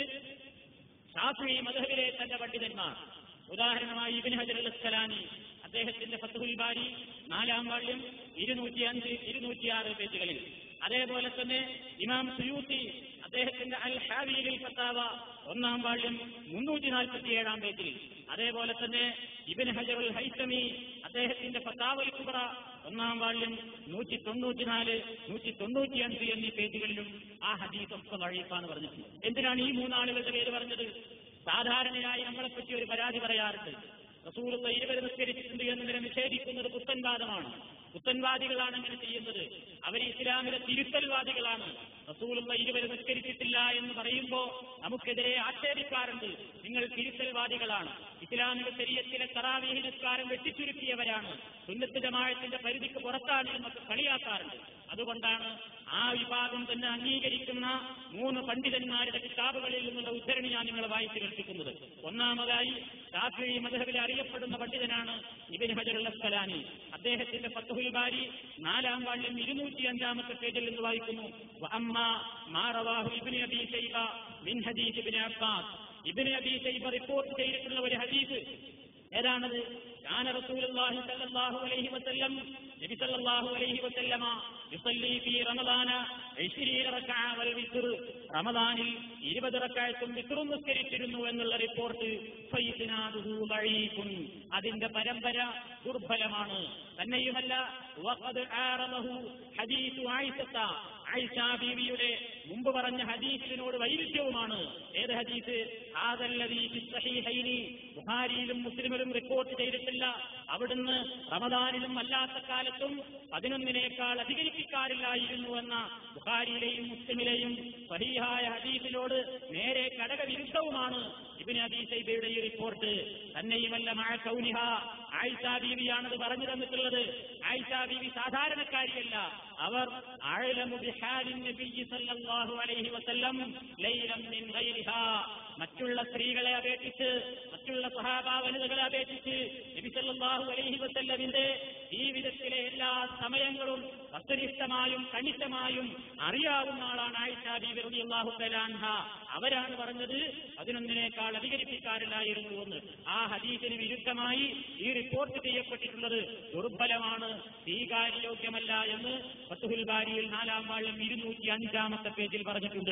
ഷാഫി മധുബിലെ തന്റെ പണ്ഡിതന്മാർ ഉദാഹരണമായി ഇബിൻ ഹജർ അൽ അസ്കലാനി അദ്ദേഹത്തിന്റെ ഫത്തുൽ ബാരി നാലാം വാള്യം ഇരുന്നൂറ്റി അഞ്ച് ഇരുന്നൂറ്റിയാറ് പേജുകളിൽ അതേപോലെ തന്നെ ഇമാം സുയൂത്തി അദ്ദേഹത്തിന്റെ അൽ ഹാവിയിൽ ഫത്താവ ഒന്നാം വാള്യം മുന്നൂറ്റി നാൽപ്പത്തിയേഴാം പേജിൽ അതേപോലെ തന്നെ ഇബിൻ ഹജറുൽ ഹൈത്തമി അദ്ദേഹത്തിന്റെ ഫത്താവൽ കുബറ ഒന്നാം വാള്യം നൂറ്റി തൊണ്ണൂറ്റിനാല് നൂറ്റി തൊണ്ണൂറ്റിയഞ്ച് എന്നീ പേജുകളിലും ആ ഹദീസ് ഒക്കെ വഴീഫാന്ന് പറഞ്ഞിട്ടുണ്ട് എന്തിനാണ് ഈ മൂന്നാളുകളുടെ പേര് പറഞ്ഞത് സാധാരണയായി നമ്മളെപ്പറ്റി ഒരു പരാതി പറയാറുണ്ട് റസൂലുള്ള ഇരുവരെ നിസ്കരിച്ചിട്ടുണ്ട് എന്നതിനെ നിഷേധിക്കുന്നത് പുത്തൻവാദമാണ് പുത്തൻവാദികളാണ് അങ്ങനെ ചെയ്യുന്നത് അവർ ഇസ്ലാമിലെ തിരുത്തൽവാദികളാണ് റസൂലുള്ള ഇരുവരെ നിസ്കരിച്ചിട്ടില്ല എന്ന് പറയുമ്പോൾ നമുക്കെതിരെ ആക്ഷേപിക്കാറുണ്ട് നിങ്ങൾ തിരുത്തൽവാദികളാണ് ഇസ്ലാമിക ശരീരത്തിലെ തറാവീഹി നിസ്കാരം വെട്ടിച്ചുരുക്കിയവരാണ് സുന്നത്ത് ജമാഴത്തിന്റെ പരിധിക്ക് പുറത്താണ് എന്നൊക്കെ കളിയാക്കാറുണ്ട് അതുകൊണ്ടാണ് ആ വിഭാഗം തന്നെ അംഗീകരിക്കുന്ന മൂന്ന് പണ്ഡിതന്മാരുടെ കിതാബുകളിൽ നിന്നുള്ള ഉദ്ധരണി ഞാൻ നിങ്ങളെ വായിച്ചു കേൾപ്പിക്കുന്നത് ഒന്നാമതായി ഷാഫി മധബിൽ അറിയപ്പെടുന്ന പണ്ഡിതനാണ് ഇബിൻ ഹജറുൽ അസ്കലാനി അദ്ദേഹത്തിന്റെ ഫത്തുഹുൽ ബാരി നാലാം വാള്യം ഇരുന്നൂറ്റി അഞ്ചാമത്തെ പേജിൽ നിന്ന് വായിക്കുന്നു വഅമ്മ മാ റവാഹു ഇബ്നു അബീ ശൈബ മിൻ ഹദീസ് ഇബ്നു അബ്ബാസ് ഇബ്നു അബീ ശൈബ റിപ്പോർട്ട് ചെയ്തിട്ടുള്ള ഒരു ഹദീസ് ഏതാണത് كان رسول الله صلى الله عليه وسلم നബി സല്ലല്ലാഹു അലൈഹി വസല്ലമ യുസല്ലി ഫീ റമദാന 20 റക്അ വൽ വിത്ർ റമദാനിൽ 20 റക്അത്തും വിത്റും നിസ്കരിച്ചിരുന്നു എന്നുള്ള റിപ്പോർട്ട് ഫൈസ്നാദുഹു ദഈഫുൻ അതിന്റെ പരമ്പര ദുർബലമാണ് തന്നെയുമല്ല വഖദ് ആറലഹു ഹദീസു ആയിഷത്ത ആയിഷ ബീവിയുടെ മുമ്പ് പറഞ്ഞ ഹദീസിനോട് വൈരുദ്ധ്യവുമാണ് ഏത് ഹദീസ് ഹാദല്ലദീ ഫി സഹീഹൈനി ബുഖാരിയിലും മുസ്ലിമിലും റിപ്പോർട്ട് ചെയ്തിട്ടില്ല അവിടുന്ന് റമദാനിലും അല്ലാത്ത കാലത്തും പതിനൊന്നിനേക്കാൾ അധികരിപ്പിക്കാറില്ലായിരുന്നു എന്ന ബുഖാരിയിലെയും മുസ്ലിമിലെയും സഹീഹായ ഹദീസിനോട് നേരെ ഘടകവിരുദ്ധവുമാണ് ഇബിന് അബീസൈബയുടെ ഈ റിപ്പോർട്ട് തന്നെയുമല്ല മഴ കൗനിഹ ആയിഷ ബീവിയാണത് പറഞ്ഞു തന്നിട്ടുള്ളത് ആയിഷ ബീവി സാധാരണക്കാരിയല്ല അവർ അഅലമു ബിഹാലിൻ നബിയ്യി സല്ലല്ലാഹു അലൈഹി വസല്ലം ലൈലം മിൻ ഗൈരിഹാ മറ്റുള്ള സ്ത്രീകളെ അപേക്ഷിച്ച് മറ്റുള്ള സഹാബ വനിതകളെ അപേക്ഷിച്ച് നബി സല്ലല്ലാഹു അലൈഹി വസല്ലമിന്റെ ജീവിതത്തിലെ എല്ലാ സമയങ്ങളും വസ്തുനിഷ്ഠമായും കണിശമായും അറിയാവുന്ന ആളാണ് ആയിഷ ബീവി റളിയല്ലാഹു തആല അൻഹ അവരാണ് പറഞ്ഞത് പതിനൊന്നിനേക്കാൾ അധികരിപ്പിക്കാറില്ലായിരുന്നു എന്ന് ആ ഹദീസിന് വിരുദ്ധമായി ഈ റിപ്പോർട്ട് ചെയ്യപ്പെട്ടിട്ടുള്ളത് ദുർബലമാണ് സ്വീകാര്യോഗ്യമല്ല എന്ന് ഫത്തുഹുൽ ബാരിയിൽ നാലാം വാള്യം ഇരുന്നൂറ്റി അഞ്ചാമത്തെ പേജിൽ പറഞ്ഞിട്ടുണ്ട്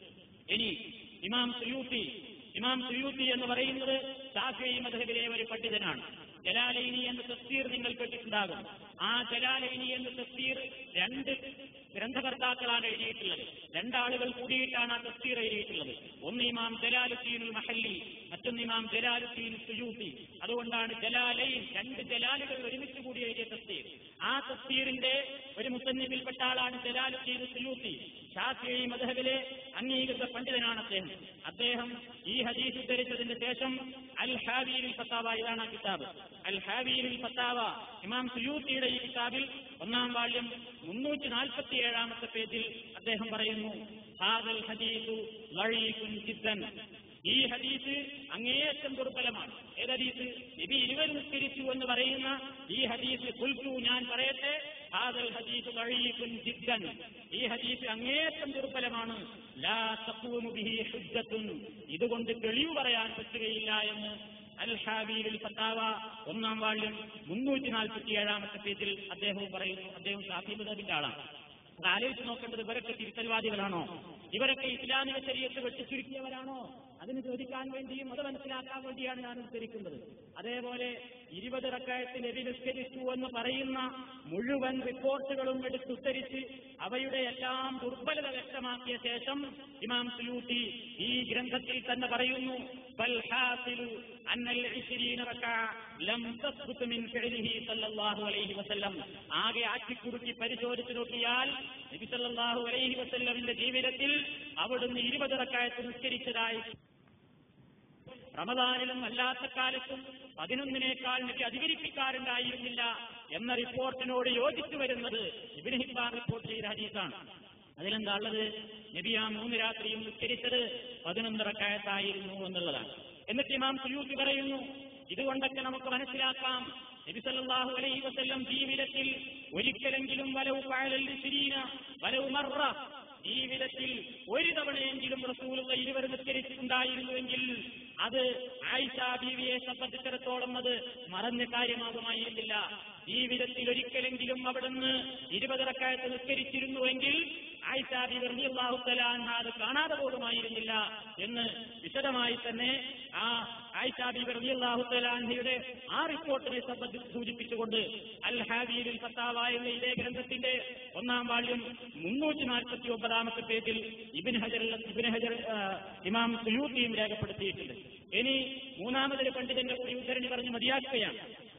ഇനി ഇമാം സുയൂത്തി ഇമാം സുയൂത്തി എന്ന് പറയുന്നത് ഷാഫി മധബിലെ ഒരു പണ്ഡിതനാണ് ജലാലൈനി എന്ന തഫ്സീർ നിങ്ങൾ കേട്ടിട്ടുണ്ടാകും ആ ജലാലൈനി എന്ന തഫ്സീർ രണ്ട് ഗ്രന്ഥകർത്താക്കളാണ് എഴുതിയിട്ടുള്ളത് രണ്ടാളുകൾ കൂടിയിട്ടാണ് ആ തഫ്സീർ എഴുതിയിട്ടുള്ളത് ഒന്ന് ഇമാം ജലാലുദ്ദീനുൽ മഹല്ലി മറ്റൊന്ന് ഇമാം ജലാലുദ്ദീൻ സുയൂത്തി അതുകൊണ്ടാണ് ജലാലൈൻ രണ്ട് ജലാലുകൾ ഒരുമിച്ച് കൂടി എഴുതിയ തഫ്സീർ ആ തഫ്സീറിന്റെ ഒരു മുസന്നിഫിൽപ്പെട്ട ആളാണ് ജലാലുദ്ദീൻ സുയൂത്തി ഷാഫി മധബിലെ അംഗീകൃത പണ്ഡിതനാണ് അദ്ദേഹം അദ്ദേഹം ഈ ഹദീസ് ഉദ്ധരിച്ചതിന് ശേഷം അൽ ഹാബീരിൽ ഫത്താവ ഇതാണ് ആ കിതാബ് അൽ ഹാബീരിൽ ഫത്താവ ഇമാം സുയൂത്തിയുടെ ഈ കിതാബിൽ ഒന്നാം വാള്യം മുന്നൂറ്റി നാൽപ്പത്തി ഏഴാമത്തെ പേജിൽ അദ്ദേഹം പറയുന്നു ഹാദൽ ഹദീസു ലഴീഫുൻ ജിദ്ദൻ ഈ ഹദീസ് അങ്ങേയറ്റം ദുർബലമാണ് ഏത് ഹദീസ് നബി ഇരുവർ നിസ്കരിച്ചു എന്ന് പറയുന്ന ഈ ഹദീസ് കുൽക്കു ഞാൻ പറയട്ടെ ഹാദൽ ഹദീസ് ലഴീഫുൻ ജിദ്ദൻ ഈ ഹദീസ് അങ്ങേയറ്റം ദുർബലമാണ് ലാ തഖൂമു ബിഹി ഹുജ്ജത്തുൻ ഇതുകൊണ്ട് തെളിവ് പറയാൻ പറ്റുകയില്ല എന്ന് അൽ ഹാബീബിൽ ഫത്താവ ഒന്നാം വാള്യം മുന്നൂറ്റി നാൽപ്പത്തി ഏഴാമത്തെ പേജിൽ അദ്ദേഹവും പറയുന്നു അദ്ദേഹം ഷാഫി മദബിന്റെ ആളാണ് അത് ആലോചിച്ച് നോക്കേണ്ടത് ഇവരൊക്കെ തിരുത്തൽവാദികളാണോ ഇവരൊക്കെ ഇസ്ലാമിക ശരീരത്തെ വെട്ടിച്ചുരുക്കിയവരാണോ അതിന് ചോദിക്കാൻ വേണ്ടിയും അത് മനസ്സിലാക്കാൻ വേണ്ടിയാണ് ഞാൻ ഉദ്ധരിക്കുന്നത് അതേപോലെ ഇരുപത് റക്കായത്തിൽ നബി നിസ്കരിച്ചു എന്ന് പറയുന്ന മുഴുവൻ റിപ്പോർട്ടുകളും എടുത്തുദ്ധരിച്ച് അവയുടെ എല്ലാം ദുർബലത വ്യക്തമാക്കിയ ശേഷം ഇമാം സുയൂട്ടി ഈ ഗ്രന്ഥത്തിൽ തന്നെ പറയുന്നു فالحاصل أن العشرين ركعة لم تثبت من فعله صلى الله عليه وسلم ആകെ ആക്കിക്കുറുക്കി പരിശോധിച്ചു നോക്കിയാൽ നബി സല്ലല്ലാഹു അലൈഹി വസല്ലമിന്റെ ജീവിതത്തിൽ അവിടുന്ന് ഇരുപത് റക്കായത്ത് നിസ്കരിച്ചതായി റമദാനിലും അല്ലാത്ത കാലത്തും പതിനൊന്നിനേക്കാൾ നബി അധികരിപ്പിക്കാറുണ്ടായിരുന്നില്ല എന്ന റിപ്പോർട്ടിനോട് യോജിച്ചു വരുന്നത് ഇബിന് ഹിബാൻ റിപ്പോർട്ട് ചെയ്ത ഹദീസാണ് അതിലെന്താ ഉള്ളത് നബി ആ മൂന്ന് രാത്രിയും നിസ്കരിച്ചത് പതിനൊന്നരക്കായത്തായിരുന്നു എന്നുള്ളതാണ് എന്നിട്ട് ഇമാം സുയൂത്തി പറയുന്നു ഇതുകൊണ്ടൊക്കെ നമുക്ക് മനസ്സിലാക്കാം നബി സല്ലല്ലാഹു അലൈഹി വസല്ലം ജീവിതത്തിൽ ഒരിക്കലെങ്കിലും വലവ് പാഴൽ ശരീന വലവ് മറ ജീവിതത്തിൽ ഒരു തവണയെങ്കിലും റസൂലുള്ള ഇരുവർ നിസ്കരിച്ചിട്ടുണ്ടായിരുന്നുവെങ്കിൽ അത് ആയിഷ ബീവിയെ സംബന്ധിച്ചിടത്തോളം അത് മറഞ്ഞ കാര്യമാകുമായിരുന്നില്ല ജീവിതത്തിൽ ഒരിക്കലെങ്കിലും അവിടുന്ന് ഇരുപതിറക്കായത്ത് നിസ്കരിച്ചിരുന്നുവെങ്കിൽ ആയിഷ ബീവി റളിയല്ലാഹു തആല അൻഹ അത് കാണാതെ പോകുമായിരുന്നില്ല എന്ന് വിശദമായി തന്നെ ആ ആയിഷ ബീവി റളിയല്ലാഹു തആല അൻഹയുടെ ആ റിപ്പോർട്ടിനെ സംബന്ധിച്ച് സൂചിപ്പിച്ചുകൊണ്ട് അൽ ഹാബീബിൽ ഫത്താവ എന്ന ഇതേ ഗ്രന്ഥത്തിന്റെ ഒന്നാം വാള്യം മുന്നൂറ്റി നാൽപ്പത്തി ഒമ്പതാമത്തെ പേജിൽ ഇബിൻ ഹജർ ഇബിൻ ഹജർ ആ, ഇമാം സുയൂത്തിയും രേഖപ്പെടുത്തിയിട്ടുണ്ട് ഇനി മൂന്നാമതൊരു പണ്ഡിതന്റെ കൂടി ഉദ്ധരണി പറഞ്ഞ് മതിയാക്കുകയാണ്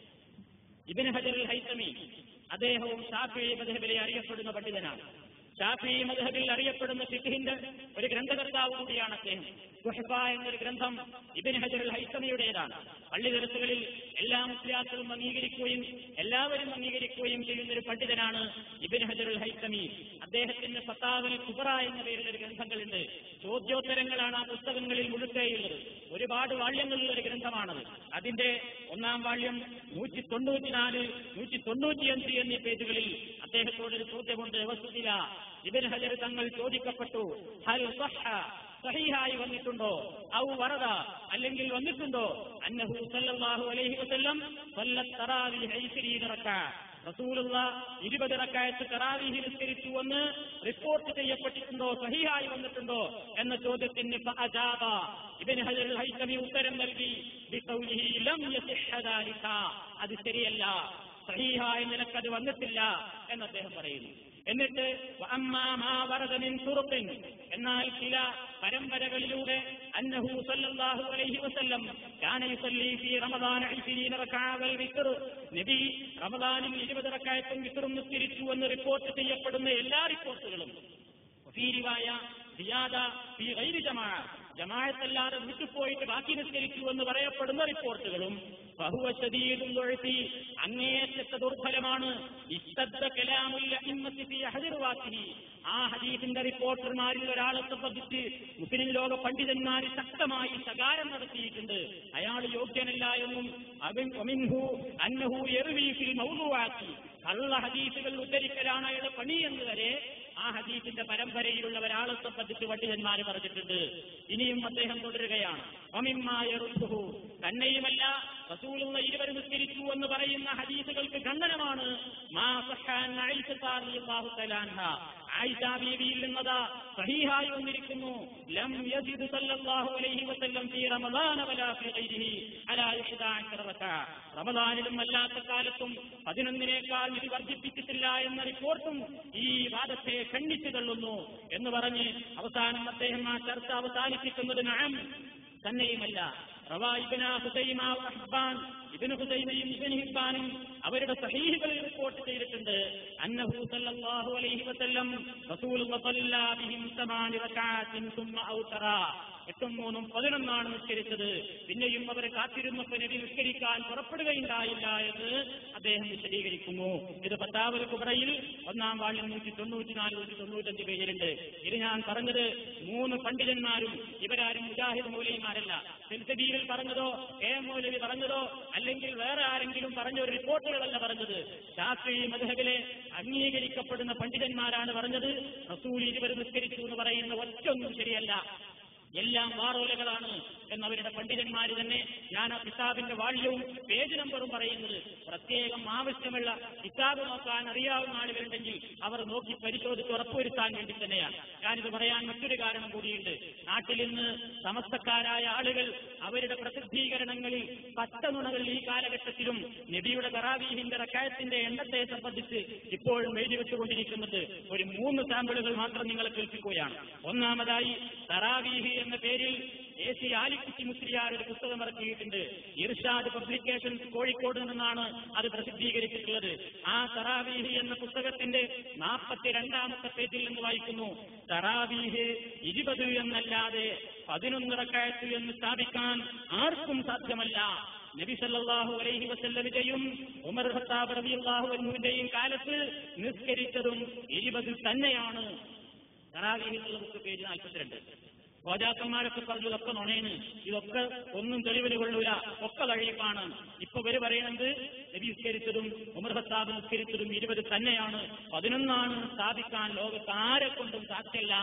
ഇബിൻ ഹജർ ഹൈത്തമി അദ്ദേഹവും ഷാഫി മധബിലെ അറിയപ്പെടുന്ന പണ്ഡിതനാണ് ഷാഫി മധബിൽ അറിയപ്പെടുന്ന ഫിഖിന്റെ ഒരു ഗ്രന്ഥകർത്താവ് കൂടിയാണ് അദ്ദേഹം സുഹഫ എന്നൊരു ഗ്രന്ഥം ഇബിൻ ഹജർ ഹൈത്തമിയുടേതാണ് പള്ളി ദർസുകളിൽ എല്ലാ മുസ്ലിയാക്കളും അംഗീകരിക്കുകയും എല്ലാവരും അംഗീകരിക്കുകയും ചെയ്യുന്ന ഒരു പണ്ഡിതനാണ് ഇബിൻ ഹജർ ഹൈത്തമി അദ്ദേഹത്തിന്റെ ഫത്താവിൽ കുബറ എന്ന പേരിൽ ഒരു ഗ്രന്ഥങ്ങളുണ്ട് ചോദ്യോത്തരങ്ങളാണ് ആ പുസ്തകങ്ങളിൽ മുഴുക്കയുള്ളത് ഒരുപാട് വാള്യങ്ങളുള്ള ഒരു ഗ്രന്ഥമാണത് അതിന്റെ ഒന്നാം വാള്യം നൂറ്റി തൊണ്ണൂറ്റിനാല് നൂറ്റി തൊണ്ണൂറ്റിയഞ്ച് എന്നീ പേജുകളിൽ അദ്ദേഹത്തോട് ഒരു ചോദ്യമുണ്ട് വസ്തുതില ഇബിൻ ഹജർ തങ്ങൾ ചോദിക്കപ്പെട്ടു ഹൽ സഹ സഹീഹായി വന്നിട്ടുണ്ടോ ഔ വറദ അല്ലെങ്കിൽ വന്നിട്ടുണ്ടോ അന്നഹു സല്ലല്ലാഹു അലൈഹി വസല്ലം സല്ലത്ത് തറാവീഹ 20 റക്അ റസൂലുള്ള ഇരുപത് റക്കായത്ത് തറാവീഹി നിസ്കരിച്ചു എന്ന് റിപ്പോർട്ട് ചെയ്യപ്പെട്ടിട്ടുണ്ടോ സഹിയായി വന്നിട്ടുണ്ടോ എന്ന ചോദ്യത്തിന് ഫഅജാബ ഇബ്നു ഹജർ ഹൈതമി ഉത്തരം നൽകി ബിഖൗലിഹി ലം യസിഹ്ഹ ദാലിക അത് ശരിയല്ല സഹീഹായ നിലക്കത് വന്നിട്ടില്ല എന്ന് അദ്ദേഹം പറയുന്നു എന്നിട്ട് വഅമ്മാ മാ വറദ മിൻ തുറുഖിൻ എന്നാൽ ചില പരമ്പരകളിലൂടെ അന്നഹു സല്ലല്ലാഹു അലൈഹി വസല്ലം കാന യുസല്ലി ഫീ റമദാന 20 റക്അ വൽ വിത്ർ നബി റമദാനിൽ 20 റക്അത്തും വിത്റും നിസ്കരിച്ചു എന്ന് റിപ്പോർട്ട് ചെയ്യപ്പെടുന്ന എല്ലാ റിപ്പോർട്ടുകളും ഫീ റിവായ സിയാദ ഫീ ഗൈരി ജമാഅ ജമാഅത്തല്ലാതെ വിട്ടുപോയിട്ട് ബാക്കി നിസ്കരിച്ചു എന്ന് പറയപ്പെടുന്ന റിപ്പോർട്ടുകളും ബഹുവ ശദീദുൽ ഉഴ്തി അങ്ങേയറ്റത്തെ ദുർബലമാണ് ഇസ്തദ്ദ കലാമുൽ അഇമ്മത്തി ഫീ അഹദി റുവാത്തിഹി ആ ഹദീസിന്റെ റിപ്പോർട്ടർമാരിൽ ഒരാളെ സംബന്ധിച്ച് മുസ്ലിം ലോക പണ്ഡിതന്മാർ ശക്തമായി ശകാരം നടത്തിയിട്ടുണ്ട് അയാൾ യോഗ്യനല്ല എന്നും അവൻ ഒമിൻഹു അന്നഹു എറുവി ഫിൽ മൗലുവാക്കി കള്ള ഹദീസുകൾ ഉദ്ധരിക്കലാണ് അയാളുടെ പണി എന്ന് വരെ ആ ഹദീസിന്റെ പരമ്പരയിലുള്ള ഒരാളെ സംബന്ധിച്ച് പണ്ഡിതന്മാർ പറഞ്ഞിട്ടുണ്ട് ഇനിയും അദ്ദേഹം തുടരുകയാണ് ഒമിമ്മായ റുദ്ദുഹു തന്നെയുമല്ല റസൂലുള്ള ഇരുവർ നിസ്കരിച്ചു എന്ന് പറയുന്ന ഹദീസുകൾക്ക് ഖണ്ഡനമാണ് മാ സഹ്ഹാൻ ആയിഷ റളിയല്ലാഹു തആല അൻഹ ആയിഷ ബീവിയിൽ നിന്നതാ സഹീഹായി വന്നിരിക്കുന്നു ലം യസിദ് സല്ലല്ലാഹു അലൈഹി വസല്ലം ഫീ റമളാന വലാ ഫീ ഗൈരിഹി അലാ 11 റക്അ റമളാനിലും അല്ലാത്ത കാലത്തും പതിനൊന്നിനേക്കാൾ ഇത് വർദ്ധിപ്പിച്ചിട്ടില്ല എന്ന റിപ്പോർട്ടും ഈ വാദത്തെ ഖണ്ഡിച്ചു തള്ളുന്നു എന്ന് പറഞ്ഞ് അവസാനം അദ്ദേഹം ആ ചർച്ച അവസാനിപ്പിക്കുന്നത് നഅം തന്നെയുമല്ല റവാ ഇബ്ന ഹുസൈമ വഹ്ബാൻ ഇബ്നു ഹുസൈമയും ഇബ്നു ഹിബ്ബാനും അവരുടെ സഹീഹുകളിൽ റിപ്പോർട്ട് ചെയ്തിട്ടുണ്ട് അന്നഹു സല്ലല്ലാഹു അലൈഹി വസല്ലം റസൂലുള്ളാഹി സ്വല്ലല്ലാ ബിഹിം സമാനി റകഅത്തിൻ സുമ്മ ഔതറ എട്ടും മൂന്നും പതിനൊന്നാണ് നിസ്കരിച്ചത് പിന്നെയും അവർ കാത്തിരുന്നപ്പോൾ നബി നിസ്കരിക്കാൻ പുറപ്പെടുകയുണ്ടായില്ല എന്ന് അദ്ദേഹം വിശദീകരിക്കുന്നു ഇത് പത്താവൽ കുബറയിൽ ഒന്നാം വാള്യം നൂറ്റി തൊണ്ണൂറ്റിനാല് നൂറ്റി തൊണ്ണൂറ്റഞ്ച് പേജിലുണ്ട് ഇത് ഞാൻ പറഞ്ഞത് മൂന്ന് പണ്ഡിതന്മാരും ഇവരാരും മുജാഹിദ് മൗലൈമാരല്ല സെൽസബീരിൽ പറഞ്ഞതോ കെ എം മൗലവി പറഞ്ഞതോ അല്ലെങ്കിൽ വേറെ ആരെങ്കിലും പറഞ്ഞ ഒരു റിപ്പോർട്ടുകളല്ല പറഞ്ഞത് ശാസ്ത്രീയ മധുഹബിലെ അംഗീകരിക്കപ്പെടുന്ന പണ്ഡിതന്മാരാണ് പറഞ്ഞത് റസൂൽ ഇരുവർ നിസ്കരിച്ചു എന്ന് പറയുന്ന ഒറ്റൊന്നും ശരിയല്ല എല്ലാം വാറോലകളാണ് എന്നവരുടെ പണ്ഡിതന്മാർ തന്നെ ഞാൻ ആ കിതാബിന്റെ വാള്യവും പേജ് നമ്പറും പറയുന്നത് പ്രത്യേകം ആവശ്യമുള്ള കിതാബ് നോക്കാൻ അറിയാവുന്ന ആളുകളുണ്ടെങ്കിൽ അവർ നോക്കി പരിശോധിച്ച് ഉറപ്പുവരുത്താൻ വേണ്ടി തന്നെയാണ് ഞാനിത് പറയാൻ മറ്റൊരു കാരണം കൂടിയുണ്ട് നാട്ടിൽ ഇന്ന് സമസ്തക്കാരായ ആളുകൾ അവരുടെ പ്രസിദ്ധീകരണങ്ങളിൽ പച്ചനുണകൾ ഈ കാലഘട്ടത്തിലും നബിയുടെ തറാവീഹിന്റെ റക്കായത്തിന്റെ എണ്ണത്തെ സംബന്ധിച്ച് ഇപ്പോഴും എഴുതി വെച്ചുകൊണ്ടിരിക്കുന്നത് ഒരു മൂന്ന് സാമ്പിളുകൾ മാത്രം നിങ്ങളെ കേൾപ്പിക്കുകയാണ് ഒന്നാമതായി തറാവീഹി എന്ന പേരിൽ എ സി ആലിക്കുറ്റി മുസ്ലിയാർ ഒരു പുസ്തകം ഇറക്കിയിട്ടുണ്ട് ഇർഷാദ് പബ്ലിക്കേഷൻസ് കോഴിക്കോട് നിന്നാണ് അത് പ്രസിദ്ധീകരിച്ചിട്ടുള്ളത് ആ തറാവീഹ് എന്ന പുസ്തകത്തിന്റെ നാൽപ്പത്തിരണ്ടാമത്തെ പേജിൽ നിന്ന് വായിക്കുന്നു തറാവീഹ് ഇരുപത് എന്നല്ലാതെ പതിനൊന്നിറക്കായത്ത് എന്ന് സ്ഥാപിക്കാൻ ആർക്കും സാധ്യമല്ല നബി സല്ലല്ലാഹു അലൈഹി വസല്ലമയുടെയും ഉമർ ഖത്താബ് റളിയല്ലാഹു അൻഹുവിന്റെയും കാലത്ത് നിസ്കരിച്ചതും ഇരുപത് തന്നെയാണ് തറാവീഹിലുള്ള ബുക്ക് പേജ് നാൽപ്പത്തിരണ്ട് ഹോജാക്കന്മാരൊക്കെ പറഞ്ഞു ഇതൊക്കെ നുണയാണ് ഇതൊക്കെ ഒന്നും തെളിവിന് കൊള്ളൂല ഒക്കെ കഴിപ്പാണ് ഇപ്പൊ ഇവര് പറയുന്നത് നബി നിസ്കരിച്ചതും ഉമർ ഖത്താബ് നിസ്കരിച്ചതും ഇരുപത് തന്നെയാണ് പതിനൊന്നാണ് സ്ഥാപിക്കാൻ ലോകത്ത് ആരെ കൊണ്ടും സാധ്യല്ല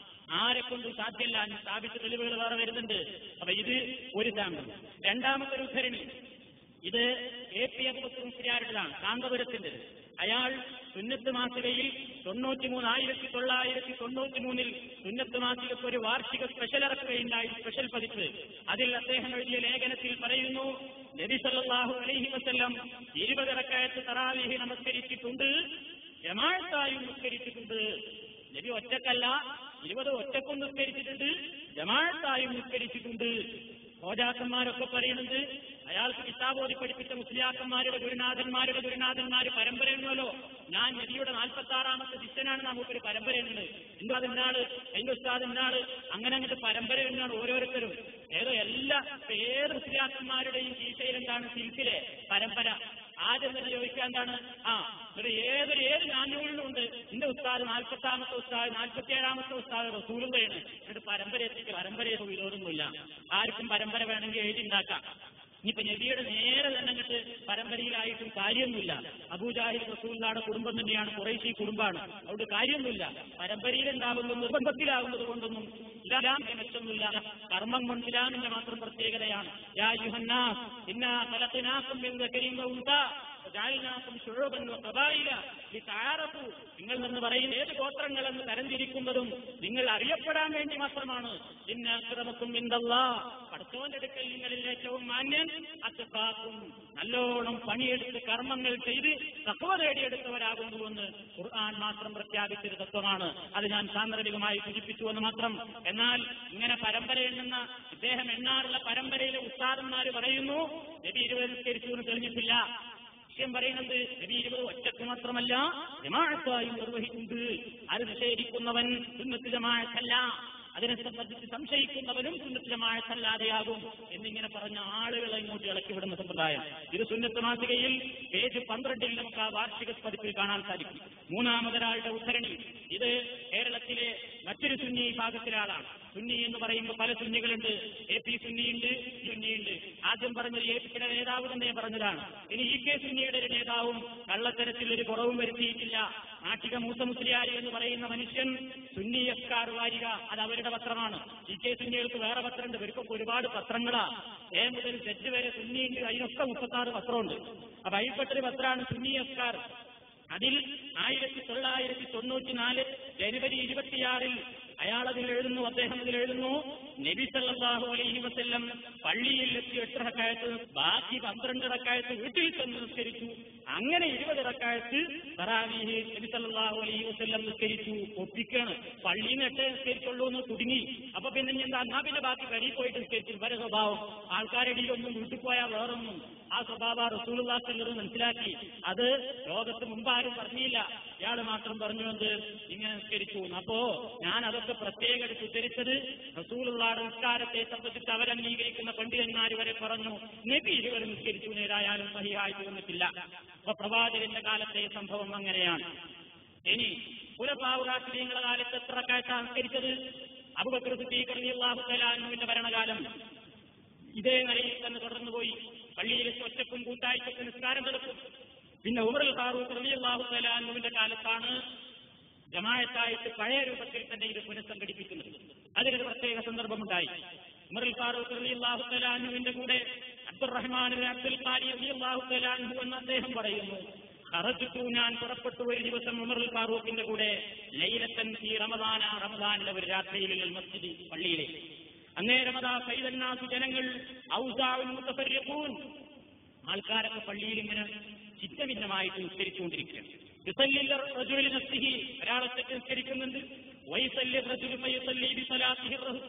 ആരെ കൊണ്ടും സാധ്യല്ല എന്ന് സ്ഥാപിച്ച തെളിവുകൾ വേറെ വരുന്നുണ്ട് അപ്പൊ ഇത് ഒരു സാമ്പിൾ രണ്ടാമത്തെ ഒരു ഉദ്ധരണി ഇത് എ പി അബുബക്കർ മുസ്ലിയാരുടേതാണ് കാന്തപുരത്തിന്റെ അയാൾ സുന്നത്ത് മാസികയിൽ തൊണ്ണൂറ്റി മൂന്ന് ആയിരത്തി തൊള്ളായിരത്തി തൊണ്ണൂറ്റി മൂന്നിൽ സുന്നത്ത് മാസികക്ക് ഒരു വാർഷിക സ്പെഷ്യൽ ഇറക്കുകയുണ്ടായി സ്പെഷ്യൽ പതിപ്പ് അതിൽ അദ്ദേഹം എഴുതിയ ലേഖനത്തിൽ പറയുന്നു നബി സല്ലല്ലാഹു അലൈഹി വസല്ലം ഇരുപത് ഇറക്കായത്ത് തറാവീഹി നമസ്കരിച്ചിട്ടുണ്ട് ജമാഅത്തായും നിസ്കരിച്ചിട്ടുണ്ട് നബി ഒറ്റക്കല്ല ഇരുപത് ഒറ്റക്കും നിസ്കരിച്ചിട്ടുണ്ട് ജമാഅത്തായും നിസ്കരിച്ചിട്ടുണ്ട് ഹോജാക്കന്മാരൊക്കെ പറയുന്നത് അയാൾക്ക് കിതാബോധി പഠിപ്പിച്ച മുസ്ലിയാക്കന്മാരുടെ ഗുരുനാഥന്മാരുടെ ഗുരുനാഥന്മാര് പരമ്പരയുണ്ടല്ലോ ഞാൻ നബിയുടെ നാൽപ്പത്തി ആറാമത്തെ ശിഷ്യനാണ് നമുക്കൊരു പരമ്പരയുണ്ട് എന്തോ അതെന്നാള് എന്റെ ഉസ്താദ് എന്നാള് അങ്ങനെ അങ്ങോട്ട് പരമ്പര എന്നാണ് ഓരോരുത്തരും ഏതോ എല്ലാ ഇപ്പൊ ഏത് മുസ്ലിയാക്കന്മാരുടെയും കീശയിൽ എന്താണ് സിൽസിലെ പരമ്പര ആദ്യം തന്നെ ചോദിക്കുക എന്താണ് ആ ഒരു ഏതൊരു ഏത് ഞാനുകളിലും ഉണ്ട് എന്റെ ഉസ്താദ് നാൽപ്പത്താമത്തെ ഉസ്താദ് നാൽപ്പത്തിയേഴാമത്തെ ഉസ്താദ് റസൂലുള്ളയാണ് എന്നിട്ട് പരമ്പര എത്തിക്ക് പരമ്പരയെ വിരോധമൊന്നുമില്ല ആർക്കും പരമ്പര വേണമെങ്കിൽ എഴുതി ഉണ്ടാക്കാം ഇനിയിപ്പോ നബിയുടെ നേരെ തന്നെ അങ്ങോട്ട് പരമ്പരയിലായിട്ടും കാര്യമൊന്നുമില്ല അബൂജാഹിൽ റസൂലിന്റെ കുടുംബം തന്നെയാണ് കുറേശ്ശി കുടുംബമാണ് അതുകൊണ്ട് കാര്യമൊന്നുമില്ല പരമ്പരയിൽ ഉണ്ടാകുന്നത് നിർബന്ധത്തിലാകുന്നത് കൊണ്ടൊന്നും ഇസ്ലാം മെച്ചൊന്നുമില്ല കർമ്മം കൊണ്ട് ഇസ്ലാമിന്റെ മാത്രം പ്രത്യേകതയാണ് യാ യുഹന്നാസ് ഇന്നാ ഖലഖനാകും മിൻ ദക്കരിൻ വ ഉൻസാ വജഅൽനാകും ശുഊബൻ വ ഖബായില ലിതആറഫു നിങ്ങൾ എന്ന് പറയുന്ന ഏത് ഗോത്രങ്ങളെന്ന് തരംതിരിക്കുന്നതും നിങ്ങൾ അറിയപ്പെടാൻ വേണ്ടി മാത്രമാണ് ഇന്ന അക്രമക്കും ഇന്തല്ലാ പടച്ചോന്റെ അടുക്കൽ നിങ്ങളിൽ ഏറ്റവും മാന്യൻ അത്തക്കാക്കും നല്ലോണം പണിയെടുത്ത് കർമ്മങ്ങൾ ചെയ്ത് തത്വ നേടിയെടുത്തവരാകുന്നുവെന്ന് ഖുർആൻ മാത്രം പ്രഖ്യാപിച്ചൊരു തത്വമാണ് അത് ഞാൻ സാന്ദർഭികമായി സൂചിപ്പിച്ചു എന്ന് മാത്രം എന്നാൽ ഇങ്ങനെ പരമ്പര എണ്ണുന്ന ഇദ്ദേഹം എണ്ണാറുള്ള പരമ്പരയിലെ ഉസ്താദന്മാര് പറയുന്നു നബി ഇരുപത് നിസ്കരിച്ചു എന്ന് തെളിഞ്ഞിട്ടില്ല വിഷയം പറയുന്നത് നബി ഇരുപത് ഒറ്റക്ക് മാത്രമല്ല ജമാഅത്തായും നിർവഹിക്കുന്നുണ്ട് അത് നിഷേധിക്കുന്നവൻ സുന്നത്ത് ജമാഅത്തല്ല അതിനെ സംബന്ധിച്ച് സംശയിക്കുന്നവനും സുന്നത്ത് ജമാഅത്തല്ലാതെയാകും എന്നിങ്ങനെ പറഞ്ഞ ആളുകളെ ഇങ്ങോട്ട് ഇളക്കി വിടുന്ന സമ്പ്രദായം ഇത് സുന്നത്ത് മാസികയിൽ പേജ് പന്ത്രണ്ടിൽ നമുക്ക് ആ വാർഷിക പതിപ്പിൽ കാണാൻ സാധിക്കും മൂന്നാമതൊരാളുടെ ഉദ്ധരണി ഇത് കേരളത്തിലെ മറ്റൊരു സുന്നി വിഭാഗത്തിലെ ആളാണ് സുന്നി എന്ന് പറയുമ്പോൾ പല സുന്നികളുണ്ട് എ പി സുന്നിയുണ്ട് സുന്നിയുണ്ട് ആദ്യം പറഞ്ഞത് എ പിയുടെ നേതാവ് തന്നെ പറഞ്ഞതാണ് ഇനി ഇ കെ സുന്നിയുടെ ഒരു നേതാവും കള്ളത്തരത്തിൽ ഒരു കുറവും വരുത്തിയിട്ടില്ല നാട്ടിക മൂത്ത മുസ്ലിയാരി എന്ന് പറയുന്ന മനുഷ്യൻ സുന്നി എഫ്കാർ വാരിക അത് അവരുടെ പത്രമാണ് ഇ കെ സുന്നികൾക്ക് വേറെ പത്രമുണ്ട് ഇവർക്കൊക്കെ ഒരുപാട് പത്രങ്ങളാ എ മുതൽ സെറ്റ് വരെ സുന്നിയുണ്ട് അതിനൊക്കെ മുപ്പത്താറ് പത്രമുണ്ട് അപ്പൊ അതിൽപ്പെട്ടൊരു പത്രമാണ് സുന്നി എഫ്കാർ അതിൽ ആയിരത്തി തൊള്ളായിരത്തി തൊണ്ണൂറ്റിനാല് ജനുവരി ഇരുപത്തിയാറിൽ അയാൾ അതിൽ എഴുതുന്നു അദ്ദേഹം അതിൽ എഴുതുന്നു നബി സല്ലല്ലാഹു അലൈഹി വസല്ലം പള്ളിയിൽ എത്തി എട്ട് റക്കായത്ത് ബാക്കി പന്ത്രണ്ട് റക്കായത്ത് വീട്ടിൽ ചെന്ന് നിസ്കരിച്ചു അങ്ങനെ ഇരുപത് റക്കായത്ത് തറാവീഹ് നബി സല്ലല്ലാഹു അലൈഹി വസല്ലം നിസ്കരിച്ചു ഒപ്പിക്കാണ് പള്ളിയിൽ നിന്ന് എട്ടേ നിസ്കരിച്ചുള്ളൂ എന്ന് കുടുങ്ങി അപ്പൊ പിന്നെ ഇനി എന്താ എന്നാ പിന്നെ ബാക്കി വരി പോയിട്ട് നിസ്കരിച്ചു വരെ സ്വഭാവം ആൾക്കാരിടയിലൊന്നും വീട്ടിൽ പോയാൽ വേറൊന്നും ആ സ്വഭാവ റസൂലുള്ളാഹ് മനസ്സിലാക്കി അത് ലോകത്ത് മുമ്പാരും പറഞ്ഞില്ല ഇയാൾ മാത്രം പറഞ്ഞു എന്ത് ഇങ്ങനെ നിസ്കരിച്ചു എന്ന്. അപ്പോ ഞാൻ അതൊക്കെ പ്രത്യേകം എടുത്ത് ഉദ്ധരിച്ചത് റസൂലുള്ളാഹുടെ നിസ്കാരത്തെ സംബന്ധിച്ച് അവരംഗീകരിക്കുന്ന പണ്ഡിതന്മാർ വരെ പറഞ്ഞു നബി ഇരുവർ നിസ്കരിച്ചു നേരായാലും സഹിയായി തോന്നിട്ടില്ല അപ്പൊ പ്രവാചകന്റെ കാലത്തെ സംഭവം അങ്ങനെയാണ് ഇനി പുലപാവുറാശ്രീങ്ങളുടെ കാലത്ത് എത്ര കാഴ്ച സംസ്കരിച്ചത് അബുബക്കർ സിദ്ദീഖ് റളിയല്ലാഹു തആല അൻഹുവിന്റെ ഭരണകാലം ഇതേ നിലയിൽ തന്നെ തുടർന്നു പോയി പള്ളിയിൽ ഒറ്റക്കും കൂട്ടായ്മക്കും നിസ്കാരം നടക്കും പിന്നെ ഉമറുൽ ഫാറൂഖ് റളിയല്ലാഹു തആല അൻഹുവിന്റെ കാലത്താണ് ജമായത്തായിട്ട് പഴയ രൂപത്തിൽ തന്നെ ഇത് പുനഃസംഘടിപ്പിക്കുന്നത് അതിനൊരു പ്രത്യേക സന്ദർഭമുണ്ടായി ഉമറുൽ ഫാറൂഖ് റളിയല്ലാഹു തആല അൻഹുവിന്റെ കൂടെ അബ്ദുറഹ്മാൻ ബിൻ അബ്ദുൽ ഖാരി റളിയല്ലാഹു തആല അൻഹു എന്ന് അദ്ദേഹം പറയുന്നു ഖറജത്തു ഞാൻ പുറപ്പെട്ടു ഒരു ദിവസം ഉമറുൽ ഫാറൂഖിന്റെ കൂടെ ലൈലത്തൻ ഈ റമദാന റമദാനിലെ ഒരു രാത്രിയിൽ മസ്ജിദ് പള്ളിയിലേക്ക് അന്നേരം അതാ സൈതന്നാസു ജനങ്ങൾ ഔസാവുൽ മുത്തഫരിഖൂൻ ആൾക്കാരൊക്കെ പള്ളിയിൽ ഇങ്ങനെ ചിത്തഭിന്നമായിട്ട് നിസ്കരിച്ചുകൊണ്ടിരിക്കുകയാണ് യുസല്ലിൽ റജുലിൽ നഫ്സിഹി ഒരാളെ തെറ്റ് നിസ്കരിക്കുന്നുണ്ട് വൈസല്യ റജുലു ഫയസല്ലി ബിസലാത്തിഹി റഹ്സു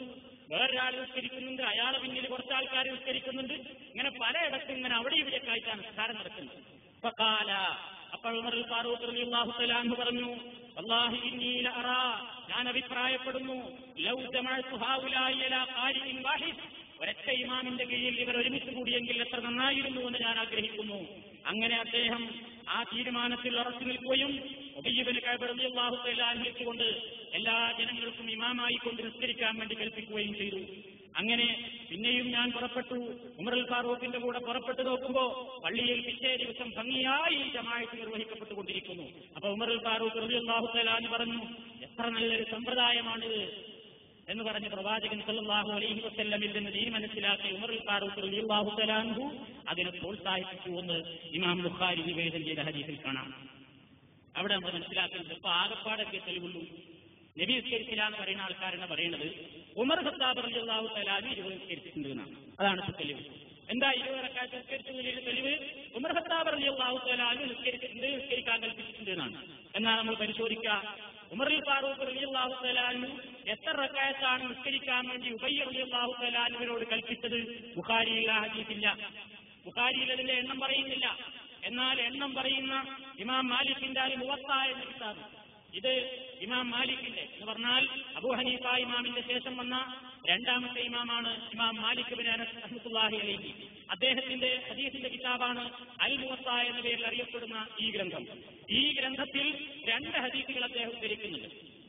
വേറൊരാൾ നിസ്കരിക്കുന്നുണ്ട് അയാളെ പിന്നിൽ കുറച്ച് ആൾക്കാർ നിസ്കരിക്കുന്നുണ്ട് ഇങ്ങനെ പലയിടത്തും ഇങ്ങനെ അവിടെ ഇവിടെയൊക്കെ ആയിട്ടാണ് നിസ്കാരം നടക്കുന്നത് അപ്പൊ കാല അപ്പോൾ ഉമർ ഫാറൂഖ് റളിയല്ലാഹു തആല അൻഹു പറഞ്ഞു വല്ലാഹി ഇന്നി ലഅറാ ഞാൻ അഭിപ്രായപ്പെടുന്നു ലൗ ജമഅതു ഹൗലായി അലാ ഖാരിഇൻ വാഹിദ് ഒരൊറ്റ ഇമാമിന്റെ കീഴിൽ ഇവർ ഒരുമിച്ച് കൂടിയെങ്കിൽ എത്ര നന്നായിരുന്നു എന്ന് ഞാൻ ആഗ്രഹിക്കുന്നു അങ്ങനെ അദ്ദേഹം ആ തീരുമാനത്തിൽ ഉറച്ചു നിൽക്കുകയും ഒബയ്യബിന് റളിയല്ലാഹു തആല അൻഹുകൊണ്ട് എല്ലാ ജനങ്ങൾക്കും ഇമാമായി കൊണ്ട് നിസ്കരിക്കാൻ വേണ്ടി കൽപ്പിക്കുകയും ചെയ്തു അങ്ങനെ പിന്നെയും ഞാൻ പുറപ്പെട്ടു ഉമറുൽ ഫാറൂഖിന്റെ കൂടെ പുറപ്പെട്ടു നോക്കുമ്പോ പള്ളിയിൽ പിറ്റേ ദിവസം ഭംഗിയായി ഈ ജമാഅത്ത് നിർവഹിക്കപ്പെട്ടുകൊണ്ടിരിക്കുന്നു അപ്പൊ ഉമറുൽ ഫാറൂഖ് റളിയല്ലാഹു തആല അൻഹു പറഞ്ഞു എത്ര നല്ലൊരു സമ്പ്രദായമാണിത് എന്ന് പറഞ്ഞ് പ്രവാചകൻ സല്ലല്ലാഹു അലൈഹി വസല്ലമിൽ നിന്ന് ദീൻ മനസ്സിലാക്കി ഉമറുൽ ഫാറൂഖ് റളിയല്ലാഹു തആല അൻഹു അതിനെ പ്രോത്സാഹിപ്പിച്ചു എന്ന് ഇമാം ബുഖാരി നിവേദനം ചെയ്ത ഹദീസിൽ കാണാം അവിടെ നമ്മൾ മനസ്സിലാക്കുന്നത് ഇപ്പൊ ആകപ്പാടൊക്കെ തെളിവുള്ളൂ നബി നിസ്കരിച്ചില്ല എന്ന് പറയുന്ന ആൾക്കാരെന്ന് പറയുന്നത് ഉമർ ഖത്താബ് റളിയല്ലാഹു തആലാനി ഇരുപത് നിസ്കരിച്ചിട്ടുണ്ട് എന്നാണ് അതാണ് ഇപ്പൊ തെളിവ് എന്താ ഇരുപത് റക്കാത്ത് നിസ്കരിച്ചതിൽ തെളിവ് ഉമർ ഖത്താബ് റളിയല്ലാഹു തആലാനി നിസ്കരിച്ചിട്ടുണ്ട് നിസ്കരിക്കാൻ കൽപ്പിച്ചിട്ടുണ്ട് എന്നാണ് എന്നാൽ നമ്മൾ പരിശോധിക്കുക ഉമറിൽ ഫാറൂഖ് റളിയല്ലാഹു തആലാനു എത്ര റക്കായത്താണ് നിസ്കരിക്കാൻ വേണ്ടി ഉബയ്യ റളിയല്ലാഹു തആലാനുവിനോട് കൽപ്പിച്ചത് ബുഖാരിയിൽ ആ ഹദീസില്ല ബുഖാരിയിൽ അതിന്റെ എണ്ണം പറയുന്നില്ല എന്നാൽ എണ്ണം പറയുന്ന ഇമാം മാലിക്കിന്റെ അൽ മുവത്ത എന്ന കിതാബ് ഇത് ഇമാം മാലിക്കിന്റെ എന്ന് പറഞ്ഞാൽ അബൂ ഹനീഫ ഇമാമിന്റെ ശേഷം വന്ന രണ്ടാമത്തെ ഇമാമാണ് ഇമാം മാലിക് ബിൻ അനസ് റഹ്മത്തുള്ളാഹി അലൈഹി അദ്ദേഹത്തിന്റെ ഹദീസിന്റെ കിതാബാണ് അൽ മുവത്ത എന്ന പേരിൽ അറിയപ്പെടുന്ന ഈ ഗ്രന്ഥം ഈ ഗ്രന്ഥത്തിൽ രണ്ട് ഹദീസുകൾ അദ്ദേഹം ഉദ്ധരിക്കുന്നുണ്ട്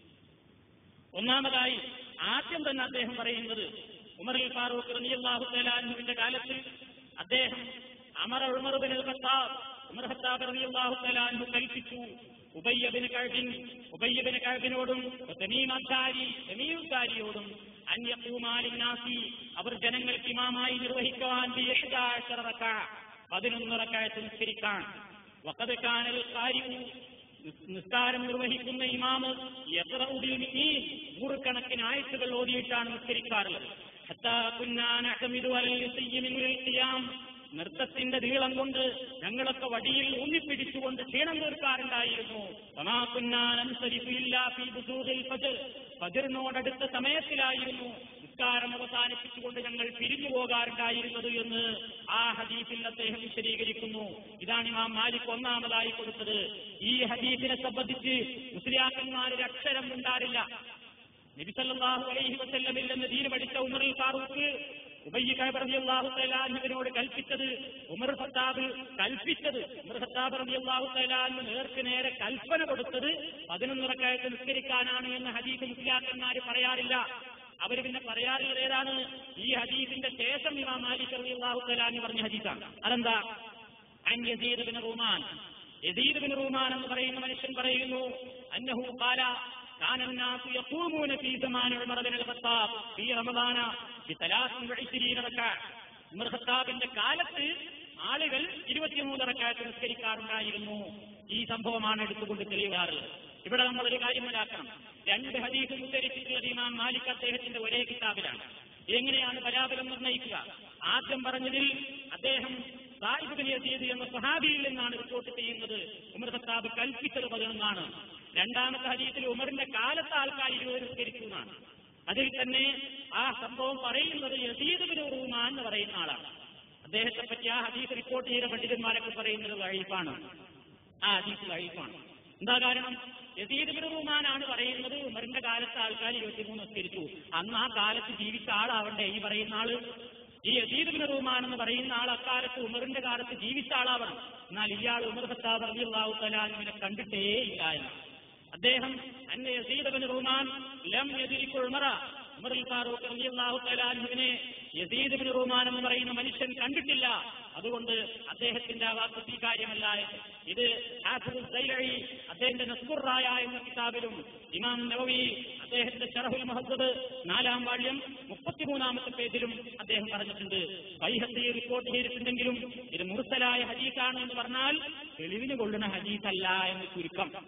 ഒന്നാമതായി ആദ്യം തന്നെ അദ്ദേഹം പറയുന്നത് ഉമറിൽ ഫാറൂഖ് റളിയല്ലാഹു തആല അൻഹുവിന്റെ കാലത്ത് അദ്ദേഹം അമർ Umar bin Khattab Umar Khattab റളിയല്ലാഹു തആല അൻഹു കൽപ്പിച്ചു ഉബയ്യ ബിൻ കഅബിൻ ഉബയ്യ ബിൻ കഅബിനോടും തമീം അദ്ദാരി തമീം അദ്ദാരിയോടും അൻ യഖൂമാ ലിന്നാസി അവർ ജനങ്ങൾക്ക് ഇമാമായി നിർവഹിക്കുവാൻ ബി ഇഹ്ദാഅശറ റക്അ 11 റക്അത്ത് നിസ്കരിക്കാൻ വഖദ് കാനൽ ഖാരിഉ നിസ്കാരം നിർവഹിക്കുന്ന ഇമാമ് യഖറഉബിൽ മിഈൻ നൂറുകണക്കിന് ആയത്തുകൾ ഓതിയിട്ടാണ് നിസ്കരിക്കാറുള്ളത് ഹത്താ കുന്നാ നഹ്മിദു അലൽ യുസയ്യി മിനൽ ഖിയാം നൃത്തത്തിന്റെ നീളം കൊണ്ട് ഞങ്ങളൊക്കെ വടിയിൽ ഊന്നിപ്പിടിച്ചുകൊണ്ട് ക്ഷീണം തീർക്കാറുണ്ടായിരുന്നു വമാ കുന്നാ നൻസരിഫു ഇല്ലാ ഫീ ബുസൂഖിൽ ഫജ്ർ ഫജ്റിനോടടുത്ത സമയത്തിലായിരുന്നു നിസ്കാരം അവസാനിപ്പിച്ചുകൊണ്ട് ഞങ്ങൾ പിരിഞ്ഞു പോകാറുണ്ടായിരുന്നത് എന്ന് ആ ഹദീസിൽ അദ്ദേഹം വിശദീകരിക്കുന്നു ഇതാണ് ഇമാം മാലിക് ഒന്നാമതായി കൊടുത്തത് ഈ ഹദീസിനെ സംബന്ധിച്ച് മുസ്ലിയാക്കന്മാരൊരു അക്ഷരം ഉണ്ടാറില്ല നബിസല്ലാഹു അലൈഹി വസല്ലമിൽ നിന്ന് ദീന് പഠിച്ച ഉമറിൽ ഫാറൂഖ് ഉബയ്യ കഅബ് റളിയല്ലാഹു തആല അൻഹുവിനോട് കൽപ്പിച്ചത് ഉമർ ഖത്താബ് കൽപ്പിച്ചത് ഉമർ ഖത്താബ് റളിയല്ലാഹു തആല അൻഹു നേർക്ക് നേരെ കൽപ്പന കൊടുത്തത് പതിനൊന്ന് റക്അത്ത് നിസ്കരിക്കാനാണ് എന്ന് ഹദീസ് മുസ്ലിയാക്കന്മാർ പറയാറില്ല അവർ പിന്നെ പറയാറുള്ളത് ഏതാണ് ഈ ഹദീസിന്റെ ശേഷം ഇമാം മാലിക് റളിയല്ലാഹു തആല അൻഹു പറഞ്ഞ ഹദീസാണ് അതെന്താ അൻ Yazid bin Ruman Yazid bin Ruman എന്ന് പറയുന്ന മനുഷ്യൻ പറയുന്നു അന്നഹു ഖാല كان الناس يقومون في زمان عمر بن الخطاب في رمضان بثلاث وعشرين ركعة ഉമർ ഖത്താബിന്റെ കാലത്ത് ആളുകൾ ഇരുപത്തിമൂന്ന് റക്കായത്ത് നിസ്കരിക്കാറുണ്ടായിരുന്നു ഈ സംഭവമാണ് എടുത്തുകൊണ്ട് തെളിയാറുള്ളത് ഇവിടെ നമ്മൾ ഒരു കാര്യം മനസ്സിലാക്കണം രണ്ട് ഹദീസ് ഉദ്ധരിച്ചിട്ടുള്ളത് ഇമാം മാലിക് അദ്ദേഹത്തിന്റെ ഒരേ കിതാബിലാണ് എങ്ങനെയാണ് പരാബലം നിർണ്ണയിക്കുക ആദ്യം പറഞ്ഞതിൽ അദ്ദേഹം സാഹിബ് യസീദ് എന്ന സഹാബിയിൽ നിന്നാണ് റിപ്പോർട്ട് ചെയ്യുന്നത് ഉമർ ഖത്താബ് കൽപ്പിച്ചത് പതിനൊന്നാണ് രണ്ടാമത്തെ ഹദീസിൽ ഉമറിന്റെ കാലത്ത് ആൾക്കാർ ഇരുപത് നിസ്കരിച്ചു എന്നാണ് അതിൽ തന്നെ ആ സംഭവം പറയുന്നത് യസീദ് ബിൻ റൂമാൻ എന്ന് പറയുന്ന ആളാണ് അദ്ദേഹത്തെ പറ്റി ആ ഹദീസ് റിപ്പോർട്ട് ചെയ്ത പണ്ഡിതന്മാരൊക്കെ പറയുന്നത് വഴിപ്പാണ് ആ ഹദീസ് വഴിപ്പാണ് എന്താ കാരണം യസീദ് ബിൻ റൂമാനാണ് പറയുന്നത് ഉമറിന്റെ കാലത്ത് ആൾക്കാർ ഇരുപത്തിമൂന്ന് നിസ്കരിച്ചു അന്ന് ആ കാലത്ത് ജീവിച്ച ആളാവണ്ടേ ഈ പറയുന്ന ആള് ഈ യസീദ് ബിൻ റൂമാൻ എന്ന് പറയുന്ന ആൾ അക്കാലത്ത് ഉമറിന്റെ കാലത്ത് ജീവിച്ച ആളാവണം എന്നാൽ ഇയാൾ ഉമർ ഖത്താബ് റളിയല്ലാഹു തആലാനെ കണ്ടിട്ടേ ഇല്ല എന്ന് അദ്ദേഹം അന്ന യസീദ് ബിൻ റൂമാൻ ലം യദിരിക്കു ഉമറ ഉമർ ഫാറൂഖ് റളിയല്ലാഹു തആലാനെ യസീദ് ബിൻ റൂമാൻ എന്ന് പറയുന്ന മനുഷ്യൻ കണ്ടിട്ടില്ല അതുകൊണ്ട് അദ്ദേഹത്തിന്റെ ആ വാക്ക് സ്വീകാര്യമല്ല എന്ന്. ഇത് ഹാഫിദ് സൈലഴി അദ്ദേഹത്തിന്റെ നസ്കുറായ എന്ന കിതാബിലും ഇമാം നവവി അദ്ദേഹത്തിന്റെ ഷറഹുൽ മഹദ്ദബ് നാലാം വാള്യം മുപ്പത്തിമൂന്നാമത്തെ പേജിലും അദ്ദേഹം പറഞ്ഞിട്ടുണ്ട് ബൈഹത്തി റിപ്പോർട്ട് ചെയ്തിട്ടുണ്ടെങ്കിലും ഇത് മുർസലായ ഹദീസാണ് എന്ന് പറഞ്ഞാൽ തെളിവിന് കൊള്ളുന്ന ഹദീസല്ല എന്ന് ചുരുക്കം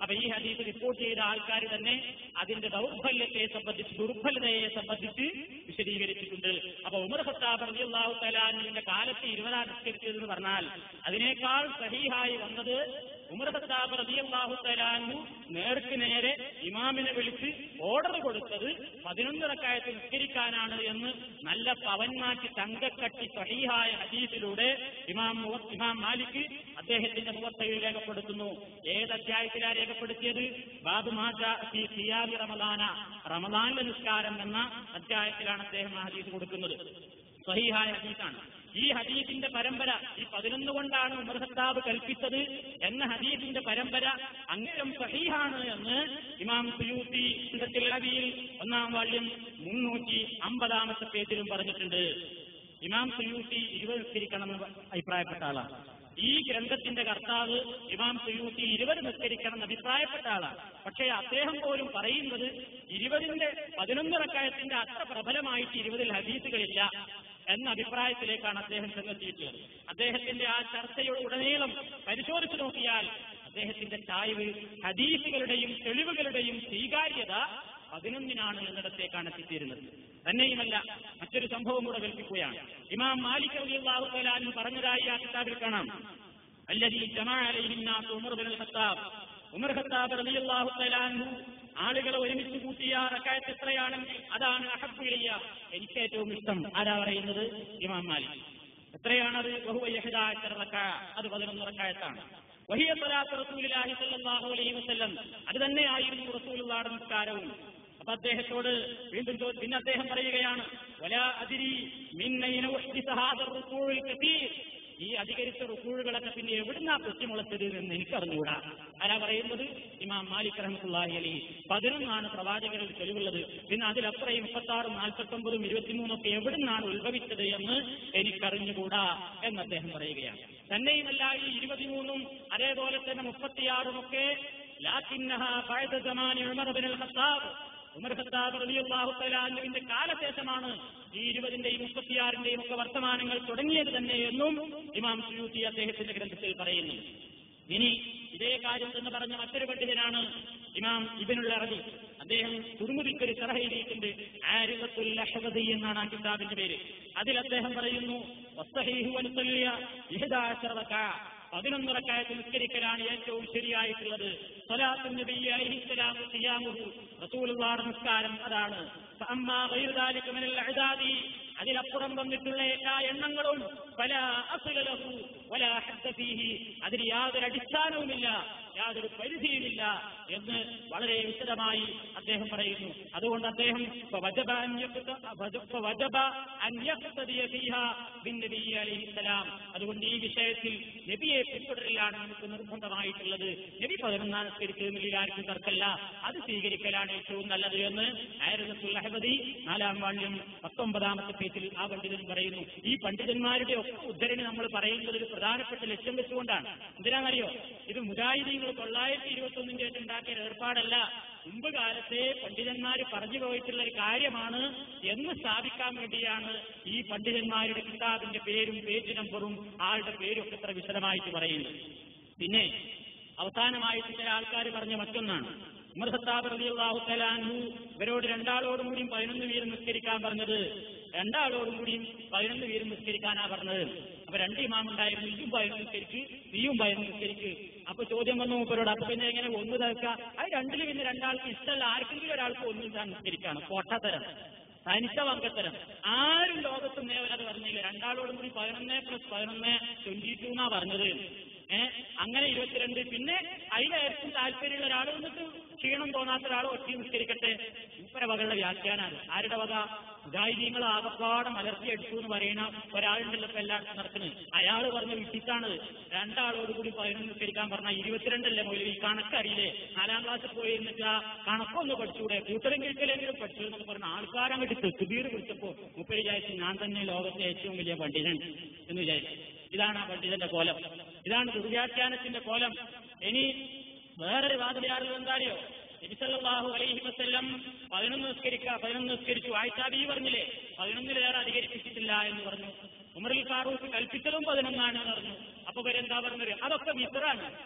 അപ്പൊ ഈ ഹദീസ് റിപ്പോർട്ട് ചെയ്ത ആൾക്കാർ തന്നെ അതിന്റെ ദൗർബല്യത്തെ സംബന്ധിച്ച് ദുർബലതയെ സംബന്ധിച്ച് വിശദീകരിച്ചിട്ടുണ്ട് അപ്പൊ ഉമർ ഖത്താബ് റളിയല്ലാഹു തലാനുവിന്റെ കാലത്ത് ഇരുപതാം നിസ്കരിച്ചതെന്ന് പറഞ്ഞാൽ അതിനേക്കാൾ സഹീഹായി വന്നത് ഉമർ ഖത്താബ് റളിയല്ലാഹു തലാനു നേർക്ക് നേരെ ഇമാമിനെ വിളിച്ച് ഓർഡർ കൊടുത്തത് പതിനൊന്ന് റക്കായത്ത് നിസ്കരിക്കാനാണ് എന്ന് നല്ല പവന്മാറ്റി തങ്കക്കട്ടി സഹീഹായ ഹദീസിലൂടെ ഇമാം മുവ- ഇമാം മാലിക് അദ്ദേഹത്തിന്റെ മുഖത്തയിൽ രേഖപ്പെടുത്തുന്നു ഏത് അധ്യായത്തിലാണ് രേഖപ്പെടുത്തിയത് ബാബു മാജ ഫി സിയാമി റമദാന റമദാനിലെ നിസ്കാരം എന്ന അധ്യായത്തിലാണ് അദ്ദേഹം ആ ഹദീസ് കൊടുക്കുന്നത് സഹിഹായ ഹദീസാണ് ഈ ഹദീസിന്റെ പരമ്പര ഈ പതിനൊന്ന് കൊണ്ടാണ് ഉമർ ഖത്താബ് കൽപ്പിച്ചത് എന്ന ഹദീസിന്റെ പരമ്പര അങ്ങരം സഹീഹാണ് എന്ന് ഇമാം സുയൂത്തി അബിയിൽ ഒന്നാം വാള്യം മുന്നൂറ്റി അമ്പതാമത്തെ പേജിലും പറഞ്ഞിട്ടുണ്ട് ഇമാം സുയൂത്തി ഇരുപത് നിസ്കരിക്കണമെന്ന് അഭിപ്രായപ്പെട്ട ആളാണ് ഈ ഗ്രന്ഥത്തിന്റെ കർത്താവ് ഇമാം സുയൂത്തി ഇരുപത് നിസ്കരിക്കണം എന്ന് അഭിപ്രായപ്പെട്ട ആളാണ് പക്ഷേ അദ്ദേഹം പോലും പറയുന്നത് ഇരുപതിന്റെ പതിനൊന്ന് റക്കായത്തിന്റെ അത്ര പ്രബലമായിട്ട് ഇരുപതിൽ ഹദീസുകളില്ല എന്ന അഭിപ്രായത്തിലേക്കാണ് അദ്ദേഹം ചെന്നെത്തിയിട്ടുള്ളത് അദ്ദേഹത്തിന്റെ ആ ചർച്ചയുടെ ഉടനീളം പരിശോധിച്ചു നോക്കിയാൽ അദ്ദേഹത്തിന്റെ ചായ്വ് ഹദീസുകളുടെയും തെളിവുകളുടെയും സ്വീകാര്യത പതിനൊന്നിനാണ് എന്നിടത്തേക്കാണ് എത്തിച്ചേരുന്നത് തന്നെയുമല്ല മറ്റൊരു സംഭവം കൂടെ കൽപ്പിക്കുകയാണ് ഇമാം മാലിക് റളിയല്ലാഹു തആല അൻഹു പറഞ്ഞതായി ആ കിതാബിൽ കാണാം അല്ലദീ ജമഅ അലൈഹി الناس Umar bin Khattab Umar Khattab റളിയല്ലാഹു തആല അൻഹു ആളുകളെ ഒരുമിച്ച് കൂട്ടിയ റക്കായത്ത് എത്രയാണെങ്കിൽ അതാണ് അഹബ്ബു ഇലയ്യ എനിക്ക് ഏറ്റവും ഇഷ്ടം ആരാ പറയുന്നത് ഇമാം മാലിക് എത്രയാണത് ബഹുവ യഹ്ദാ അശറ റക്അ അത് പതിനൊന്ന് റക്കായത്താണ് വഹിയ സ്വലാത്ത് റസൂലുള്ളാഹി സ്വല്ലല്ലാഹു അലൈഹി വസല്ലം അത് തന്നെയായിരുന്നു റസൂലുള്ളാഹിയുടെ നിസ്കാരവും അപ്പൊ അദ്ദേഹത്തോട് വീണ്ടും ചോ- പിന്നെ അദ്ദേഹം പറയുകയാണ് വലാ അതിരി മിന്നൈന ഉഹ്ദിസ ഹാദർ റുകൂഉൽ കസീർ ഈ അധികരിച്ച റുക്കൂഴുകളൊക്കെ പിന്നെ എവിടുന്നാ പൊട്ടിമുളച്ചത് എന്ന് എനിക്കറിഞ്ഞുകൂടാ ആരാ പറയുന്നത് ഇമാം മാലിക് റഹ്മത്തുള്ളാഹി അലി പതിനൊന്നാണ് പ്രവാചകരിൽ തെളിവുള്ളത് പിന്നെ അതിലപ്പുറം മുപ്പത്തി ആറും നാൽപ്പത്തി ഒമ്പതും ഇരുപത്തിമൂന്നും ഒക്കെ എവിടുന്നാണ് ഉത്ഭവിച്ചത് എന്ന് എനിക്കറിഞ്ഞുകൂടാ എന്ന് അദ്ദേഹം പറയുകയാണ് തന്നെയുമല്ല ഈ ഇരുപത്തിമൂന്നും അതേപോലെ തന്നെ മുപ്പത്തിയാറും ഒക്കെ ലാക്കിന്നഹ ബഅദ സമാനി ഉമർ ബിനുൽ ഖത്താബ് ഉമർ ഖത്താബ് റളിയല്ലാഹു തആല അൻഹുവിന്റെ കാലശേഷമാണ് ഈ ഇരുപതിന്റെയും മുപ്പത്തിയാറിന്റെയും ഒക്കെ വർത്തമാനങ്ങൾ തുടങ്ങിയത് തന്നെ എന്നും ഇമാം സുയൂത്തി അദ്ദേഹത്തിന്റെ ഗ്രന്ഥത്തിൽ പറയുന്നു ഇനി ഇതേ കാര്യം എന്ന് പറഞ്ഞ മറ്റൊരു പണ്ഡിതനാണ് ഇമാം ഇബിനുള്ള അറബി അദ്ദേഹം തുറമുദിക്കൊരു സറഹ എഴുതിയിട്ടുണ്ട് ആരിഫത്തുൽ അഹ്വദി എന്നാണ് ആ കിതാബിന്റെ പേര് അതിൽ അദ്ദേഹം പറയുന്നു വസ്സഹീഹു അൻ സല്ലിയ ഇഹ്ദാ അശറ റക്അ. പതിനൊന്ന് റക്കായത്ത് നിസ്കരിക്കലാണ് ഏറ്റവും ശരിയായിട്ടുള്ളത് സ്വലാത്തു നബി അലൈഹിസ്സലാം ഖിയാമുഹു റസൂലുള്ളാഹിയുടെ നിസ്കാരം അതാണ് ഫഅമ്മാ ഗൈറു ദാലിക മിനൽ അഅദാദി അതിലപ്പുറം വന്നിട്ടുള്ള എല്ലാ എണ്ണങ്ങളും പല അസുലഹു വല ഹദ്ദ ഫീഹി അതിന് യാതൊരു അടിസ്ഥാനവുമില്ല യാതൊരു പരിധിയുമില്ല എന്ന് വളരെ വിശദമായി അദ്ദേഹം പറയുന്നു അതുകൊണ്ട് അദ്ദേഹം فوجب أن يقت- فوجب أن يقتدي فيها بالنبي عليه السلام അതുകൊണ്ട് ഈ വിഷയത്തിൽ നബിയെ പിന്തുടരലാണ് നമുക്ക് നിർബന്ധമായിട്ടുള്ളത് നബി പതിനൊന്നാം നിസ്കരിച്ചതിൽ ആർക്കും തർക്കല്ല അത് സ്വീകരിക്കലാണ് ഏറ്റവും നല്ലത് എന്ന് ആയിരത്തുൽ അഹബദി നാലാം വാള്യം പത്തൊമ്പതാമത്തെ പേജിൽ ആ പണ്ഡിതൻ പറയുന്നു ഈ പണ്ഡിതന്മാരുടെ ഒക്കെ ഉദ്ധരണി നമ്മൾ പറയുന്നത് ഒരു പ്രധാനപ്പെട്ട ലക്ഷ്യം വെച്ചുകൊണ്ടാണ് എന്തിനാണെന്നറിയോ ഇത് മുജാഹിദീങ്ങൾ തൊള്ളായിരത്തി ഇരുപത്തി ഒന്നിന്റെ ഉണ്ടാക്കിയ ഒരു ഏർപ്പാടല്ല മുമ്പ് കാലത്തെ പണ്ഡിതന്മാർ പറഞ്ഞു പോയിട്ടുള്ള ഒരു കാര്യമാണ് എന്ന് സ്ഥാപിക്കാൻ വേണ്ടിയാണ് ഈ പണ്ഡിതന്മാരുടെ കിതാബിന്റെ പേരും പേജ് നമ്പറും ആളുടെ പേരും ഒക്കെ ഇത്ര വിശദമായിട്ട് പറയുന്നത് പിന്നെ അവസാനമായിട്ട് ചില ആൾക്കാർ പറഞ്ഞ മറ്റൊന്നാണ് ഉമർ ഖത്താബ് റളിയല്ലാഹു തആല അൻഹു ഇവരോട് രണ്ടാളോടും കൂടിയും പതിനൊന്ന് വീതം നിസ്കരിക്കാൻ പറഞ്ഞത് രണ്ടാളോടും കൂടിയും പതിനൊന്ന് വീതം നിസ്കരിക്കാനാ പറഞ്ഞത് അപ്പൊ രണ്ട് ഇമാം ഉണ്ടായിരുന്നു ഇയും പതിനൊന്ന് നിസ്കരിക്ക് നീയും പതിനൊന്ന് നിസ്കരിക്ക് അപ്പൊ ചോദ്യം വന്നു മൂപ്പരോട് അപ്പൊ പിന്നെ എങ്ങനെ ഒന്ന് തേക്കുക അത് രണ്ടില് പിന്നെ രണ്ടാൾക്ക് ഇഷ്ടമല്ല ആർക്കെങ്കിലും ഒരാൾക്ക് ഒന്നും താൻ നിസ്കരിക്കാണ് കോട്ടത്തരം തനിച്ച വങ്കത്തരം ആരും ലോകത്ത് നേവരത് പറഞ്ഞില്ല രണ്ടാളോടും കൂടി പതിനൊന്ന് പ്ലസ് പതിനൊന്ന് ട്വന്റി ടു എന്നാ പറഞ്ഞത് ഏഹ് അങ്ങനെ ഇരുപത്തിരണ്ട് പിന്നെ അതിലായിരിക്കും താല്പര്യമുള്ള ഒരാൾ വന്നിട്ട് ക്ഷീണം തോന്നാത്ത ഒരാൾ ഒറ്റ നിസ്കരിക്കട്ടെ മൂപ്പര വകയുള്ള വ്യാഖ്യാനാണ് ആരുടെ വക മുജാഹിദീങ്ങൾ ആകപ്പാടെ മലർത്തി അടിച്ചു എന്ന് പറയുന്ന ഒരാളുണ്ടല്ലോ ഇപ്പൊ എല്ലായിടത്തും നടക്കുന്നത് അയാൾ പറഞ്ഞ വിട്ടിട്ടാണ് രണ്ടാളോട് കൂടി പതിനൊന്ന് നിസ്കരിക്കാൻ പറഞ്ഞാൽ ഇരുപത്തിരണ്ടല്ലേ മൊഴി ഈ കണക്കറിയില്ലേ നാലാം ക്ലാസ്സിൽ പോയി ഇരുന്നിട്ട് ആ കണക്കൊന്ന് പഠിച്ചൂടെ കൂട്ടരും കിഴക്കലെങ്കിലും പഠിച്ചു എന്നൊക്കെ പറഞ്ഞ ആൾക്കാരങ്ങോട്ട് തെക്കുതീർ പിടിച്ചപ്പോ മുപ്പത് വിചാരിച്ചു ഞാൻ തന്നെ ലോകത്തെ ഏറ്റവും വലിയ പണ്ഡിതൻ എന്ന് വിചാരിച്ചു ഇതാണ് ആ പണ്ഡിതന്റെ കോലം ഇതാണ് ദുർവ്യാഖ്യാനത്തിന്റെ കോലം ഇനി വേറൊരു വാതിലാറിൽ എന്താറിയോ നബിസല്ലാഹു അലൈഹി വസ്ല്ലം പതിനൊന്ന് നിസ്കരിക്ക പതിനൊന്ന് നിസ്കരിച്ചു ആയിഷാബി പറഞ്ഞില്ലേ പതിനൊന്നിലേറെ അധികരിപ്പിച്ചിട്ടില്ല എന്ന് പറഞ്ഞു ഉമറിൽ ഫാറൂഖ് കൽപ്പിച്ചതും പതിനൊന്നാണ് എന്ന് പറഞ്ഞു അപ്പൊ ഇവരെന്താ പറഞ്ഞത് അതൊക്കെ വിസറാണ്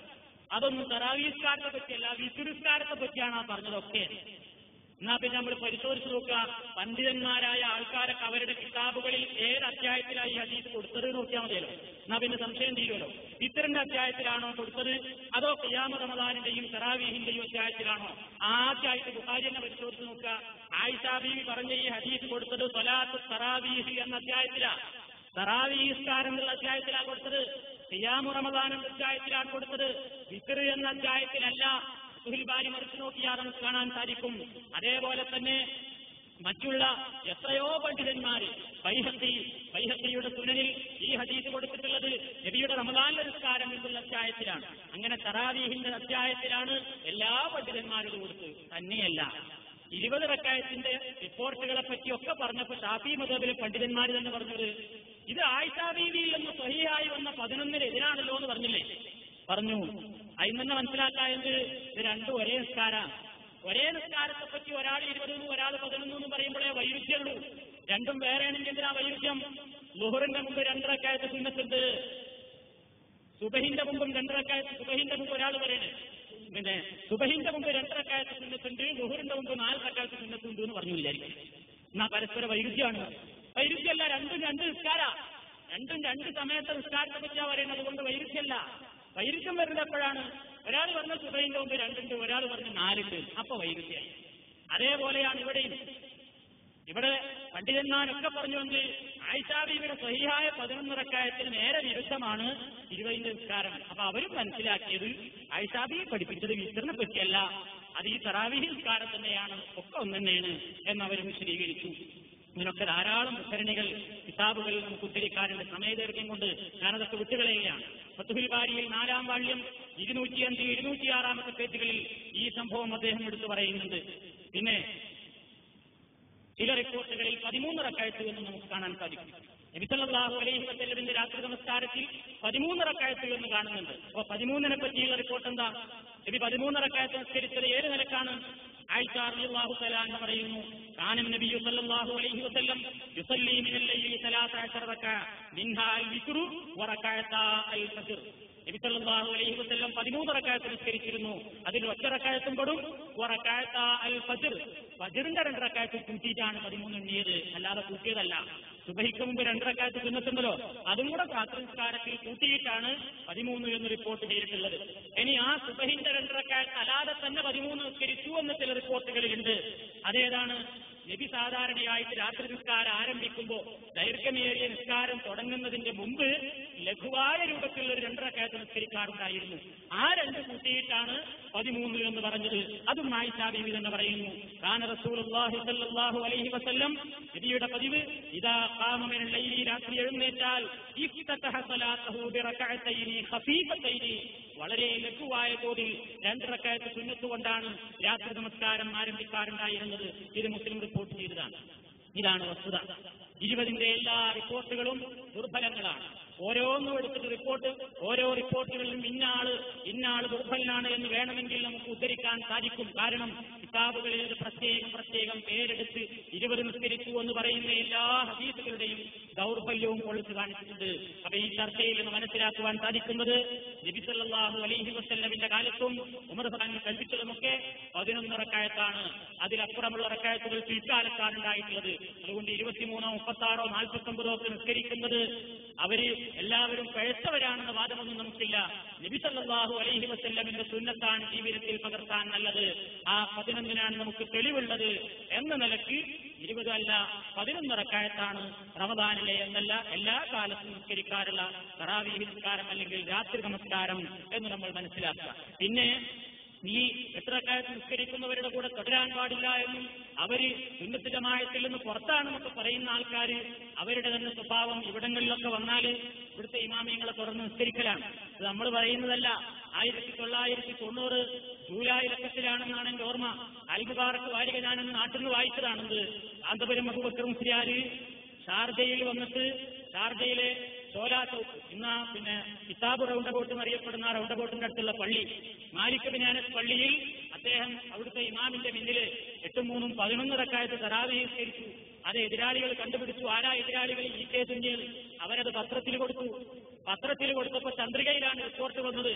അതൊന്നും തറാവീസ്കാരത്തെ പറ്റിയല്ല വിസുരുസ്കാരത്തെ പറ്റിയാണ് ആ പറഞ്ഞതൊക്കെ എന്നാ പിന്നെ നമ്മൾ പരിശോധിച്ച് നോക്കുക പണ്ഡിതന്മാരായ ആൾക്കാരൊക്കെ അവരുടെ കിതാബുകളിൽ ഏത് അധ്യായത്തിലായി ഈ ഹദീസ് കൊടുത്തത് നോക്കിയാൽ മതിയല്ലോ എന്നാ പിന്നെ സംശയം തീരുമല്ലോ ഇത്തരന്റെ അധ്യായത്തിലാണോ കൊടുത്തത് അതോ ഖിയാമ റമദാനിന്റെയും തറാവീഹിന്റെയും അധ്യായത്തിലാണോ ആദ്യമായിട്ട് ബുഹാരി തന്നെ പരിശോധിച്ച് നോക്കുക ആയിഷാബി പറഞ്ഞ ഈ ഹദീസ് കൊടുത്തത് സ്വലാത്ത് തറാവീഹ് എന്ന അധ്യായത്തിലാണ് തറാവീസ്കാരം എന്നുള്ള അധ്യായത്തിലാണ് കൊടുത്തത് ഖിയാമു റമദാൻ എന്ന അധ്യായത്തിലാണ് കൊടുത്തത് വിക്ർ എന്ന അധ്യായത്തിലല്ല സുഹിൽ ബാരി മറിച്ച് നോക്കിയാൽ നമുക്ക് കാണാൻ സാധിക്കും അതേപോലെ തന്നെ മറ്റുള്ള എത്രയോ പണ്ഡിതന്മാര് ബൈഹത്തി ബൈഹത്തിയുടെ സുനനിൽ ഈ ഹദീസ് കൊടുത്തിട്ടുള്ളത് നബിയുടെ റമദാൻ നിസ്കാരം എന്നുള്ള അധ്യായത്തിലാണ് അങ്ങനെ തറാവീഹിന്റെ അധ്യായത്തിലാണ് എല്ലാ പണ്ഡിതന്മാരും ഇത് കൊടുത്തത് തന്നെയല്ല ഇരുപത് റക്കായത്തിന്റെ റിപ്പോർട്ടുകളെ പറ്റിയൊക്കെ പറഞ്ഞപ്പോൾ ഷാഫി മതബിലെ പണ്ഡിതന്മാർ തന്നെ പറഞ്ഞത് ഇത് ആയിഷാ ബീവിയിൽ നിന്ന് സ്വഹിയായി വന്ന പതിനൊന്നിന് എതിരാണല്ലോ എന്ന് പറഞ്ഞില്ലേ പറഞ്ഞു അതിൽ നിന്ന് മനസ്സിലാക്കായത് ഇത് രണ്ടും ഒരേ നിസ്കാരാണ് ഒരേ നിസ്കാരത്തെ പറ്റി ഒരാൾ ഇരുപതെന്നും ഒരാൾ പതിനൊന്നും പറയുമ്പോഴേ വൈരുദ്ധ്യമുള്ളൂ രണ്ടും വേറെയാണെങ്കിൽ എന്തിനാ വൈരുദ്ധ്യം ലുഹറിന്റെ മുമ്പ് രണ്ടരക്കായത്ത് സുന്നത്തുണ്ട് സുബഹിന്റെ മുമ്പും രണ്ടരക്കായത്ത് സുബഹിന്റെ മുമ്പ് ഒരാൾ പറയണേ പിന്നെ സുബഹിന്റെ മുമ്പ് രണ്ടരക്കായത്ത് സുന്നത്തുണ്ട് ലുഹറിന്റെ മുമ്പ് നാലരക്കായത്ത് സുന്നത്തുണ്ട് എന്ന് പറഞ്ഞു വിചാരിക്കും എന്നാ പരസ്പര വൈരുദ്ധ്യമാണ് വൈരുദ്ധ്യമല്ല രണ്ടും രണ്ട് നിസ്കാര രണ്ടും രണ്ട് സമയത്തെ നിസ്കാരത്തെ പറ്റിയാ പറയുന്നത് കൊണ്ട് വൈരുദ്ധ്യമല്ല വൈരുദ്ധ്യം വരുന്നത് എപ്പോഴാണ് ഒരാൾ പറഞ്ഞ സുബൈന്റെ മുമ്പ് രണ്ടുണ്ട് ഒരാൾ പറഞ്ഞ നാലുണ്ട് അപ്പൊ വൈരുദ്ധ്യമായി അതേപോലെയാണ് ഇവിടെയും ഇവിടെ പണ്ഡിതന്മാരൊക്കെ പറഞ്ഞുവെങ്കിൽ ആയിഷാബിയുടെ സഹിയായ പതിനൊന്ന് റക്കായത്തിന് നേരെ വിരുദ്ധമാണ് ഇരുപതിന്റെ നിസ്കാരം അപ്പൊ അവരും മനസ്സിലാക്കിയത് ആയിഷാബിയെ പഠിപ്പിച്ചത് വിസ്തരണ പറ്റിയല്ല അത് ഈ തറാവിഹി നിസ്കാരം തന്നെയാണ് ഒക്കെ ഒന്ന് തന്നെയാണ് എന്നവരും വിശദീകരിച്ചു ഇതിനൊക്കെ ധാരാളം ഉദ്ധരണികൾ കിതാബുകൾ നമുക്ക് ഉദ്ധരിക്കാറുണ്ട് സമയദൈർഘ്യം കൊണ്ട് ഞാനതൊക്കെ വിട്ടുകളയുകയാണ് ഫത്തുഹിൽ ബാരിയിൽ നാലാം വാള്യം ഇരുന്നൂറ്റിയഞ്ച് ഇരുന്നൂറ്റിയാറാമത്തെ പേജുകളിൽ ഈ സംഭവം അദ്ദേഹം എടുത്തു പറയുന്നുണ്ട് പിന്നെ ചില റിപ്പോർട്ടുകളിൽ പതിമൂന്ന് റക്കായത്ത് എന്ന് നമുക്ക് കാണാൻ സാധിക്കും നബിസല്ലാഹു അലൈഹി വസല്ലമിന്റെ രാത്രി നമസ്കാരത്തിൽ പതിമൂന്ന് റക്കായത്ത് എന്ന് കാണുന്നുണ്ട് അപ്പൊ പതിമൂന്നിനെ പറ്റിയുള്ള റിപ്പോർട്ട് എന്താ നബി പതിമൂന്ന് റക്കായത്ത് നിസ്കരിച്ചത് ഏത് നിലക്കാണ് ആയിഷ റളിയല്ലാഹു തആല എന്ന് പറയുന്നു കാനം നബിയു സല്ലല്ലാഹു അലൈഹി വസല്ലം യുസല്ലി മിനൽ ലൈലി 13 റക്അ മിൻഹാ അൽ വിക്റു വ റകഅത അൽ ഫജ്ർ നബി സല്ലല്ലാഹു അലൈഹി വസല്ലം 13 റക്അത്ത് നിസ്കരിച്ചിരുന്നു അതിൽ ഒറ്റ റക്അത്തും പെടും വ റകഅത അൽ ഫജ്ർ ഫജ്റിന്റെ രണ്ട് റക്അത്ത് കൂട്ടിയിട്ടാണ് 13 എണ്ണിയത് അല്ലാതെ കൂട്ടിയതല്ല സുബഹിക്ക് മുമ്പ് രണ്ടരക്കാലത്ത് സുന്നത്തുണ്ടല്ലോ അതും കൂടെ പ്രാർത്ഥനസ്കാരത്തിൽ കൂട്ടിയിട്ടാണ് പതിമൂന്ന് എന്ന് റിപ്പോർട്ട് ചെയ്തിട്ടുള്ളത് ഇനി ആ സുബഹിന്റെ രണ്ടരക്കാലത്ത് അല്ലാതെ തന്നെ പതിമൂന്ന് നിസ്കരിച്ചു എന്ന് ചില റിപ്പോർട്ടുകളിലുണ്ട് അതേതാണ് നബി സാധാരണയായിട്ട് രാത്രി നിസ്കാരം ആരംഭിക്കുമ്പോൾ ദൈർഘ്യമേറിയ നിസ്കാരം തുടങ്ങുന്നതിന്റെ മുമ്പ് ലഘുവായ രൂപത്തിൽ ഒരു രണ്ടരക്കാലത്ത് നിസ്കരിക്കാറുണ്ടായിരുന്നു ആ രണ്ട് കൂട്ടിയിട്ടാണ് പതിമൂന്ന് എന്ന് പറഞ്ഞത് അതും ആയിഷാബീവി എന്ന് പറയുന്നു കാന റസൂലുള്ളാഹി സ്വല്ലല്ലാഹു അലൈഹി വസല്ലം നബിയുടെ പതിവ് ഇതാ ഖാമ മിനൽ ലൈലി രാത്രി എഴുന്നേറ്റാൽ ഇഫ്തതഹ സ്വലാത്തഹു ബിറകഅതൈനി ഖഫീഫതൈനി വളരെ ലഘുവായ തോതിൽ രണ്ട് റക്കഅത്ത് സുന്നത്ത് കൊണ്ടാണ് രാത്രി നമസ്കാരം ആരംഭിക്കാറുണ്ടായിരുന്നത് ഇത് മുസ്ലിം റിപ്പോർട്ട് ചെയ്തതാണ് ഇതാണ് വസ്തുത ഇരുപതിന്റെ എല്ലാ റിപ്പോർട്ടുകളും ദുർബലങ്ങളാണ് ഓരോന്നും എടുത്തിട്ട് റിപ്പോർട്ട് ഓരോ റിപ്പോർട്ടുകളിലും ഇന്നാള് ഇന്നാള് ദുർബലനാണ് എന്ന് വേണമെങ്കിൽ നമുക്ക് ഉദ്ധരിക്കാൻ സാധിക്കും കാരണം കിതാബുകളിൽ ഇത് പ്രത്യേകം പ്രത്യേകം പേരെടുത്ത് ഇരുപത് നിസ്കരിച്ചു എന്ന് പറയുന്ന എല്ലാ ഹദീസുകളുടെയും ദൗർബല്യവും പൊളിച്ചു കാണിച്ചിട്ടുണ്ട് അപ്പൊ ഈ ചർച്ചയിൽ നിന്ന് മനസ്സിലാക്കുവാൻ സാധിക്കുന്നത് നബിസല്ലാഹു അലൈഹി വസ്ല്ലമിന്റെ കാലത്തും ഉമർ ഖാൻ കൽപ്പിച്ചതുമൊക്കെ പതിനൊന്ന് റക്കായത്താണ് അതിലപ്പുറമുള്ള റക്കായത്തുകൾ പിൽക്കാലത്താണ് ഉണ്ടായിട്ടുള്ളത് അതുകൊണ്ട് ഇരുപത്തിമൂന്നോ മുപ്പത്താറോ നാൽപ്പത്തി ഒമ്പതോ ഒക്കെ നിസ്കരിക്കുന്നത് അവര് എല്ലാവരും പഴച്ചവരാണെന്ന വാദമൊന്നും നമുക്കില്ല നബിസല്ലാഹു അലൈഹി വസ്ല്ലമിന്റെ സുന്നത്താണ് ജീവിതത്തിൽ പകർത്താൻ നല്ലത് ആ പതിനൊന്നിനാണ് നമുക്ക് തെളിവുള്ളത് എന്ന നിലയ്ക്ക് ഇരുപത് അല്ല പതിനൊന്ന് റക്കായത്താണ് റമദാനിലെ എന്നല്ല എല്ലാ കാലത്തും നിസ്കരിക്കാറുള്ള തറാവീഹ് നിസ്കാരം അല്ലെങ്കിൽ രാത്രി നമസ്കാരം എന്ന് നമ്മൾ മനസ്സിലാക്കുക പിന്നെ നീ എത്ര കാലത്ത് നിസ്കരിക്കുന്നവരുടെ കൂടെ തുടരാൻ പാടില്ല എന്നും അവര് സുന്നത്തിജമായത്തിൽ നിന്ന് പുറത്താണെന്നൊക്കെ പറയുന്ന ആൾക്കാർ അവരുടെ തന്നെ സ്വഭാവം ഇവിടങ്ങളിലൊക്കെ വന്നാല് ഇവിടുത്തെ ഇമാമിയങ്ങളെ തുറന്ന് നിസ്കരിക്കലാണ് ഇത് നമ്മൾ പറയുന്നതല്ല ആയിരത്തി തൊള്ളായിരത്തി തൊണ്ണൂറ് ജൂലൈ ലക്കത്തിലാണെന്നാണ് എന്റെ ഓർമ്മ അൽബുബാറക്ക് വാരിക ഞാനെന്ന് നാട്ടിൽ നിന്ന് വായിച്ചതാണെന്ന് കാന്തപുരം അബൂബക്കർ മുസ്ലിയാര് ഷാർജയിൽ വന്നിട്ട് ഷാർജയിലെ ഷോലാ ചൗക്ക് ഇന്ന് പിന്നെ കിതാബ് റൗണ്ട് ബോട്ട് എന്നറിയപ്പെടുന്ന ആ റൗണ്ട് ബോട്ടിന്റെ അടുത്തുള്ള പള്ളി മാലിക് ബിനാനസ് പള്ളിയിൽ അദ്ദേഹം അവിടുത്തെ ഇമാമിന്റെ മുന്നിൽ എട്ടും മൂന്നും പതിനൊന്ന് റക്കായത്ത് തറാവീകരിച്ചു അത് എതിരാളികൾ കണ്ടുപിടിച്ചു ആരാ എതിരാളികൾ ഈ കേസിന്റെ അവരത് പത്രത്തിൽ കൊടുത്തു പത്രത്തിൽ കൊടുത്തപ്പോൾ ചന്ദ്രികയിലാണ് റിപ്പോർട്ട് വന്നത്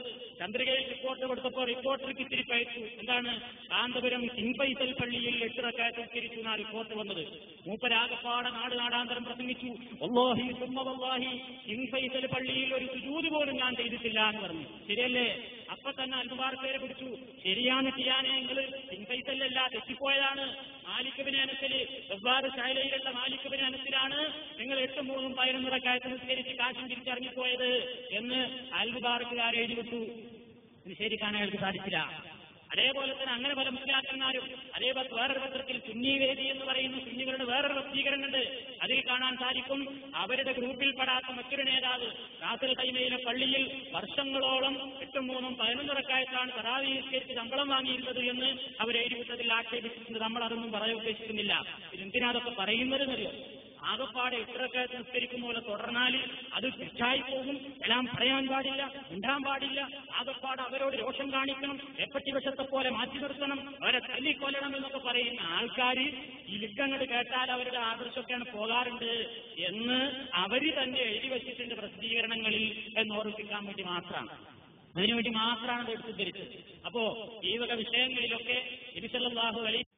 ചന്ദ്രികയിൽ റിപ്പോർട്ട് കൊടുത്തപ്പോൾ റിപ്പോർട്ടർക്ക് ഇത്തിരി പയച്ചു എന്താണ് കാന്തപുരം കിങ്പൈസൽ പള്ളിയിൽ എട്ട് റക്കായത്ത് ഉച്ചരിച്ചു എന്നാ റിപ്പോർട്ട് വന്നത് മൂപ്പരാകപ്പാടെ നാട് നാടാന്തരം പ്രസംഗിച്ചു ഒല്ലാഹി സുമ്മവല്ലാഹി കിങ്പൈസൽ പള്ളിയിൽ ഒരു സുജൂതി പോലും ഞാൻ ചെയ്തിട്ടില്ല എന്ന് പറഞ്ഞു ശരിയല്ലേ അപ്പൊ തന്നെ അൽമുബാർ പേരെ പിടിച്ചു ശരിയാണ് ചെയ്യാനേ നിങ്ങൾ കിങ്പൈസലല്ല തെറ്റിപ്പോയതാണ് മാലിക്കബിന് അനസിൽ വെവ്വാറ് ശൈലയിലുള്ള മാലിക്കബിന് അനസിലാണ് നിങ്ങൾ എട്ട് മൂന്നും പതിനൊന്ന് റക്കായത്ത് നിസ്കരിച്ച് കാശും തിരിച്ചറിഞ്ഞിപ്പോയത് എന്ന് അൽമുബാർക്കുകാർ എഴുതി വിട്ടു ഇത് ശരി കാണാൻ അയാൾക്ക് സാധിച്ചില്ല അതേപോലെ തന്നെ അങ്ങനെ പല മുസ്ലിയാക്കന്മാരും അതേപോലെ വേറൊരു പത്രത്തിൽ സുന്നി വേദി എന്ന് പറയുന്ന സുന്നികളുടെ വേറൊരു പ്രസിദ്ധീകരണമുണ്ട് അതിൽ കാണാൻ സാധിക്കും അവരുടെ ഗ്രൂപ്പിൽപ്പെടാത്ത മറ്റൊരു നേതാവ് റാസൽ കൈമയിലെ പള്ളിയിൽ വർഷങ്ങളോളം എട്ടും മൂന്നും പതിനൊന്നിറക്കായത്താണ് തറാവീകരിച്ച് ശമ്പളം വാങ്ങിയിരുന്നത് എന്ന് അവർ എഴുതി വിട്ടതിൽ ആക്ഷേപിച്ചിട്ടുണ്ട് നമ്മൾ അതൊന്നും പറയാൻ ഉദ്ദേശിക്കുന്നില്ല ഇതെന്തിനാ അതൊക്കെ പറയുന്നതെന്നറിയോ ആകപ്പാടെ ഇത്രയൊക്കെ നിസ്കരിക്കുന്ന പോലെ തുടർന്നാൽ അത് തെറ്റായി പോകും എല്ലാം പറയാൻ പാടില്ല ഉണ്ടാൻ പാടില്ല ആകപ്പാട് അവരോട് രോഷം കാണിക്കണം എപ്പറ്റി വിഷത്തെ പോലെ മാറ്റി നിർത്തണം അവരെ തല്ലിക്കൊല്ലണം എന്നൊക്കെ പറയുന്ന ആൾക്കാർ ഈ ലിക്കങ്ങൾ കേട്ടാൽ അവരുടെ ആദർശമൊക്കെയാണ് പോകാറുണ്ട് എന്ന് അവര് തന്നെ എഴുതി വച്ചിട്ടുണ്ട് പ്രസിദ്ധീകരണങ്ങളിൽ എന്ന് ഓർമ്മിപ്പിക്കാൻ വേണ്ടി മാത്രമാണ് അതിനുവേണ്ടി മാത്രമാണ് ഇത് എടുത്തു ധരിച്ചത് അപ്പോ ഈ വക വിഷയങ്ങളിലൊക്കെ നബിസല്ലാഹു അലൈ